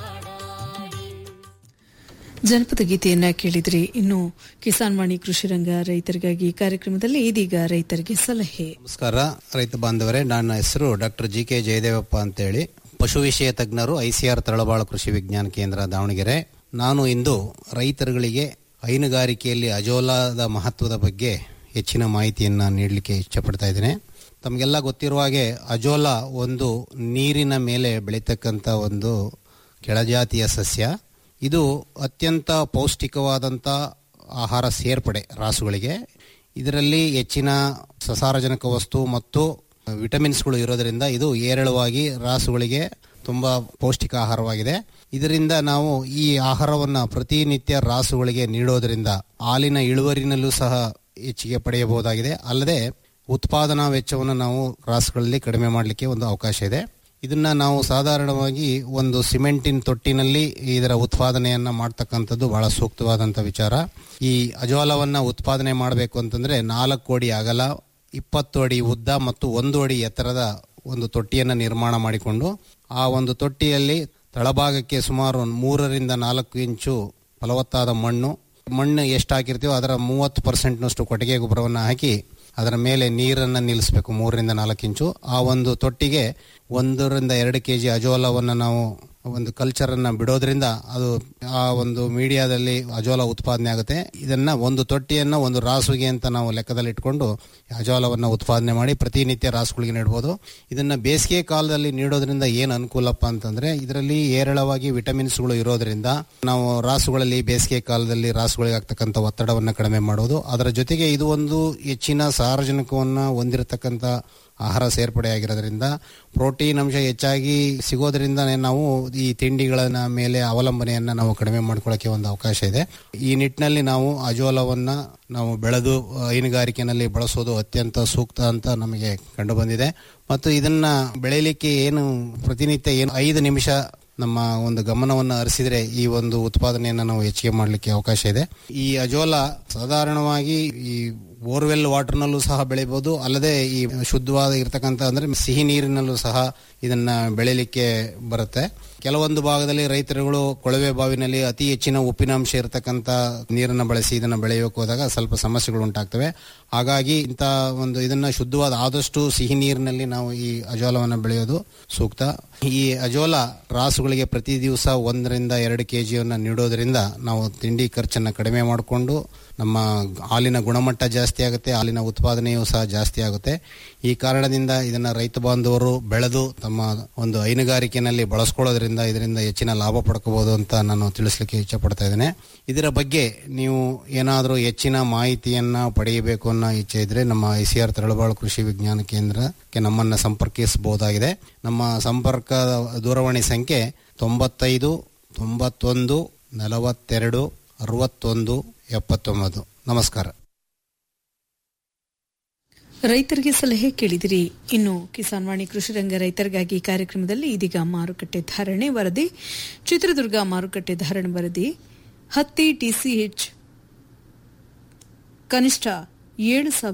ಜನಪದ ಗೀತೆಯನ್ನ ಕೇಳಿದ್ರಿ ಇನ್ನು ಕಿಸಾನ್ ವಾಣಿ ಕೃಷಿ ರಂಗ ರೈತರಿಗಾಗಿ ಕಾರ್ಯಕ್ರಮದಲ್ಲಿ ಇದೀಗ ರೈತರಿಗೆ ಸಲಹೆ ನಮಸ್ಕಾರ ರೈತ ಬಾಂಧವರೇ ನನ್ನ ಹೆಸರು ಡಾಕ್ಟರ್ ಜಿ ಕೆ ಜಯದೇವಪ್ಪ ಅಂತೇಳಿ ಪಶು ವಿಷಯ ತಜ್ಞರು ಐಸಿಆರ್ ತಳಬಾಳು ಕೃಷಿ ವಿಜ್ಞಾನ ಕೇಂದ್ರ ದಾವಣಗೆರೆ ನಾನು ಇಂದು ರೈತರುಗಳಿಗೆ ಹೈನುಗಾರಿಕೆಯಲ್ಲಿ ಅಜೋಲಾದ ಮಹತ್ವದ ಬಗ್ಗೆ ಹೆಚ್ಚಿನ ಮಾಹಿತಿಯನ್ನು ನೀಡಲಿಕ್ಕೆ ಇಷ್ಟಪಡ್ತಾ ಇದ್ದೇನೆ ತಮಗೆಲ್ಲ ಗೊತ್ತಿರುವ ಹಾಗೆ ಅಜೋಲಾ ಒಂದು ನೀರಿನ ಮೇಲೆ ಬೆಳೀತಕ್ಕಂಥ ಒಂದು ಕೆಳಜಾತಿಯ ಸಸ್ಯ ಇದು ಅತ್ಯಂತ ಪೌಷ್ಟಿಕವಾದಂಥ ಆಹಾರ ಸೇರ್ಪಡೆ ರಾಸುಗಳಿಗೆ ಇದರಲ್ಲಿ ಹೆಚ್ಚಿನ ಸಸಾರಜನಕ ವಸ್ತು ಮತ್ತು ವಿಟಮಿನ್ಸ್ಗಳು ಇರೋದರಿಂದ ಇದು ಏರಳವಾಗಿ ರಾಸುಗಳಿಗೆ ತುಂಬ ಪೌಷ್ಟಿಕ ಆಹಾರವಾಗಿದೆ ಇದರಿಂದ ನಾವು ಈ ಆಹಾರವನ್ನು ಪ್ರತಿನಿತ್ಯ ರಾಸುಗಳಿಗೆ ನೀಡೋದರಿಂದ ಹಾಲಿನ ಇಳುವರಿನಲ್ಲೂ ಸಹ ಹೆಚ್ಚಿಗೆ ಪಡೆಯಬಹುದಾಗಿದೆ ಅಲ್ಲದೆ ಉತ್ಪಾದನಾ ವೆಚ್ಚವನ್ನು ನಾವು ರಾಸುಗಳಲ್ಲಿ ಕಡಿಮೆ ಮಾಡಲಿಕ್ಕೆ ಒಂದು ಅವಕಾಶ ಇದೆ ಇದನ್ನ ನಾವು ಸಾಧಾರಣವಾಗಿ ಒಂದು ಸಿಮೆಂಟಿನ ತೊಟ್ಟಿನಲ್ಲಿ ಇದರ ಉತ್ಪಾದನೆಯನ್ನ ಮಾಡ್ತಕ್ಕಂಥದ್ದು ಬಹಳ ಸೂಕ್ತವಾದಂಥ ವಿಚಾರ ಈ ಅಜೋಲವನ್ನ ಉತ್ಪಾದನೆ ಮಾಡಬೇಕು ಅಂತಂದ್ರೆ ನಾಲ್ಕು ಅಡಿ ಅಗಲ ಇಪ್ಪತ್ತು ಅಡಿ ಉದ್ದ ಮತ್ತು ಒಂದು ಅಡಿ ಎತ್ತರದ ಒಂದು ತೊಟ್ಟಿಯನ್ನು ನಿರ್ಮಾಣ ಮಾಡಿಕೊಂಡು ಆ ಒಂದು ತೊಟ್ಟಿಯಲ್ಲಿ ತಳಭಾಗಕ್ಕೆ ಸುಮಾರು ಒಂದು ಮೂರರಿಂದ ನಾಲ್ಕು ಇಂಚು ಫಲವತ್ತಾದ ಮಣ್ಣು ಮಣ್ಣು ಎಷ್ಟು ಹಾಕಿರ್ತೀವೋ ಅದರ ಮೂವತ್ತು ಪರ್ಸೆಂಟ್ನಷ್ಟು ಕೊಟ್ಟಿಗೆ ಗೊಬ್ಬರವನ್ನು ಹಾಕಿ ಅದರ ಮೇಲೆ ನೀರನ್ನು ನಿಲ್ಲಿಸಬೇಕು ಮೂರರಿಂದ ನಾಲ್ಕು ಇಂಚು ಆ ಒಂದು ತೊಟ್ಟಿಗೆ ಒಂದರಿಂದ ಎರಡು ಕೆ ಜಿ ಅಜೋಲವನ್ನು ನಾವು ಒಂದು ಕಲ್ಚರನ್ನು ಬಿಡೋದ್ರಿಂದ ಅದು ಆ ಒಂದು ಮೀಡಿಯಾದಲ್ಲಿ ಅಜೋಲ ಉತ್ಪಾದನೆ ಆಗುತ್ತೆ ಇದನ್ನ ಒಂದು ತೊಟ್ಟಿಯನ್ನು ಒಂದು ರಾಸುಗೆ ಅಂತ ನಾವು ಲೆಕ್ಕದಲ್ಲಿ ಇಟ್ಕೊಂಡು ಅಜೋಲವನ್ನು ಉತ್ಪಾದನೆ ಮಾಡಿ ಪ್ರತಿನಿತ್ಯ ರಾಸುಗಳಿಗೆ ನೀಡಬಹುದು ಇದನ್ನ ಬೇಸಿಗೆ ಕಾಲದಲ್ಲಿ ನೀಡೋದ್ರಿಂದ ಏನು ಅನುಕೂಲಪ್ಪ ಅಂತಂದ್ರೆ ಇದರಲ್ಲಿ ಏರಳವಾಗಿ ವಿಟಮಿನ್ಸ್ಗಳು ಇರೋದ್ರಿಂದ ನಾವು ರಾಸುಗಳಲ್ಲಿ ಬೇಸಿಗೆ ಕಾಲದಲ್ಲಿ ರಾಸುಗಳಿಗೆ ಆಗ್ತಕ್ಕಂಥ ಒತ್ತಡವನ್ನು ಕಡಿಮೆ ಮಾಡೋದು ಅದರ ಜೊತೆಗೆ ಇದು ಒಂದು ಹೆಚ್ಚಿನ ಸಾರಜನಕವನ್ನು ಹೊಂದಿರತಕ್ಕಂಥ ಆಹಾರ ಸೇರ್ಪಡೆಯಾಗಿರೋದ್ರಿಂದ ಪ್ರೋಟೀನ್ ಅಂಶ ಹೆಚ್ಚಾಗಿ ಸಿಗೋದ್ರಿಂದ ನಾವು ಈ ತಿಂಡಿಗಳ ಮೇಲೆ ಅವಲಂಬನೆಯನ್ನ ನಾವು ಕಡಿಮೆ ಮಾಡ್ಕೊಳ್ಳೋಕೆ ಒಂದು ಅವಕಾಶ ಇದೆ ಈ ನಿಟ್ಟಿನಲ್ಲಿ ನಾವು ಅಜೋಲವನ್ನ ನಾವು ಬೆಳೆದು ಹೈನುಗಾರಿಕೆನಲ್ಲಿ ಬಳಸೋದು ಅತ್ಯಂತ ಸೂಕ್ತ ಅಂತ ನಮಗೆ ಕಂಡು ಬಂದಿದೆ ಮತ್ತು ಇದನ್ನ ಬೆಳೆಯಲಿಕ್ಕೆ ಏನು ಪ್ರತಿನಿತ್ಯ ಏನು ಐದು ನಿಮಿಷ ನಮ್ಮ ಒಂದು ಗಮನವನ್ನು ಹರಿಸಿದ್ರೆ ಈ ಒಂದು ಉತ್ಪಾದನೆಯನ್ನು ನಾವು ಹೆಚ್ಚಿಗೆ ಮಾಡಲಿಕ್ಕೆ ಅವಕಾಶ ಇದೆ ಈ ಅಜೋಲ ಸಾಧಾರಣವಾಗಿ ಈ ಬೋರ್ವೆಲ್ ವಾಟರ್ನಲ್ಲೂ ಸಹ ಬೆಳಿಬಹುದು ಅಲ್ಲದೆ ಈ ಶುದ್ಧವಾದ ಇರತಕ್ಕಂಥ ಅಂದ್ರೆ ಸಿಹಿ ನೀರಿನಲ್ಲೂ ಸಹ ಇದನ್ನ ಬೆಳಿಲಿಕ್ಕೆ ಬರುತ್ತೆ ಕೆಲವೊಂದು ಭಾಗದಲ್ಲಿ ರೈತರುಗಳು ಕೊಳವೆ ಬಾವಿನಲ್ಲಿ ಅತಿ ಹೆಚ್ಚಿನ ಉಪ್ಪಿನಾಂಶ ಇರತಕ್ಕಂಥ ನೀರನ್ನು ಬಳಸಿ ಇದನ್ನು ಬೆಳೆಯೋಕೆ ಹೋದಾಗ ಸ್ವಲ್ಪ ಸಮಸ್ಯೆಗಳು ಉಂಟಾಗ್ತವೆ ಹಾಗಾಗಿ ಇಂಥ ಒಂದು ಇದನ್ನ ಶುದ್ಧವಾದ ಆದಷ್ಟು ಸಿಹಿ ನೀರಿನಲ್ಲಿ ನಾವು ಈ ಅಜೋಲವನ್ನು ಬೆಳೆಯೋದು ಸೂಕ್ತ ಈ ಅಜೋಲ ರಾಸುಗಳಿಗೆ ಪ್ರತಿ ದಿವಸ ಒಂದರಿಂದ ಎರಡು ಕೆ ಜಿಯನ್ನು ನೀಡೋದ್ರಿಂದ ನಾವು ತಿಂಡಿ ಖರ್ಚನ್ನು ಕಡಿಮೆ ಮಾಡಿಕೊಂಡು ನಮ್ಮ ಹಾಲಿನ ಗುಣಮಟ್ಟ ಜಾಸ್ತಿ ಆಗುತ್ತೆ ಹಾಲಿನ ಉತ್ಪಾದನೆಯೂ ಸಹ ಜಾಸ್ತಿ ಆಗುತ್ತೆ ಈ ಕಾರಣದಿಂದ ಇದನ್ನ ರೈತ ಬಾಂಧವರು ಬೆಳೆದು ತಮ್ಮ ಒಂದು ಹೈನುಗಾರಿಕೆಯಲ್ಲಿ ಬಳಸ್ಕೊಳ್ಳೋದ್ರಿಂದ ಇದರಿಂದ ಹೆಚ್ಚಿನ ಲಾಭ ಪಡ್ಕೋಬಹುದು ಅಂತ ನಾನು ತಿಳಿಸ್ಲಿಕ್ಕೆ ಇಚ್ಛಪಡ್ತಾ ಇದ್ದೇನೆ ಇದರ ಬಗ್ಗೆ ನೀವು ಏನಾದರೂ ಹೆಚ್ಚಿನ ಮಾಹಿತಿಯನ್ನ ಪಡೆಯಬೇಕು ಅನ್ನೋ ಇಚ್ಛೆ ಇದ್ರೆ ನಮ್ಮ ಐ ಸಿ ಆರ್ ತರಳಬಾಳು ಕೃಷಿ ವಿಜ್ಞಾನ ಕೇಂದ್ರಕ್ಕೆ ನಮ್ಮನ್ನ ಸಂಪರ್ಕಿಸಬಹುದಾಗಿದೆ ನಮ್ಮ ಸಂಪರ್ಕ ದೂರವಾಣಿ ಸಂಖ್ಯೆ ತೊಂಬತ್ತೈದು ತೊಂಬತ್ತೊಂದು ನಲವತ್ತೆರಡು ಅರವತ್ತೊಂದು ಎಪ್ಪತ್ತೊಂಬತ್ತು ನಮಸ್ಕಾರ ರೈತರಿಗೆ ಸಲಹೆ ಕೇಳಿದಿರಿ ಇನ್ನು ಕಿಸಾನ್ ವಾಣಿ ಕೃಷಿ ರಂಗ ರೈತರಿಗಾಗಿ ಕಾರ್ಯಕ್ರಮದಲ್ಲಿ ಇದೀಗ ಮಾರುಕಟ್ಟೆ ಧಾರಣೆ ವರದಿ ಚಿತ್ರದುರ್ಗ ಮಾರುಕಟ್ಟೆ ಧಾರಣೆ ವರದಿ ಹತ್ತಿ ಟಿಸಿಎಚ್ ಕನಿಷ್ಠ ಏಳು ಸಾವಿರ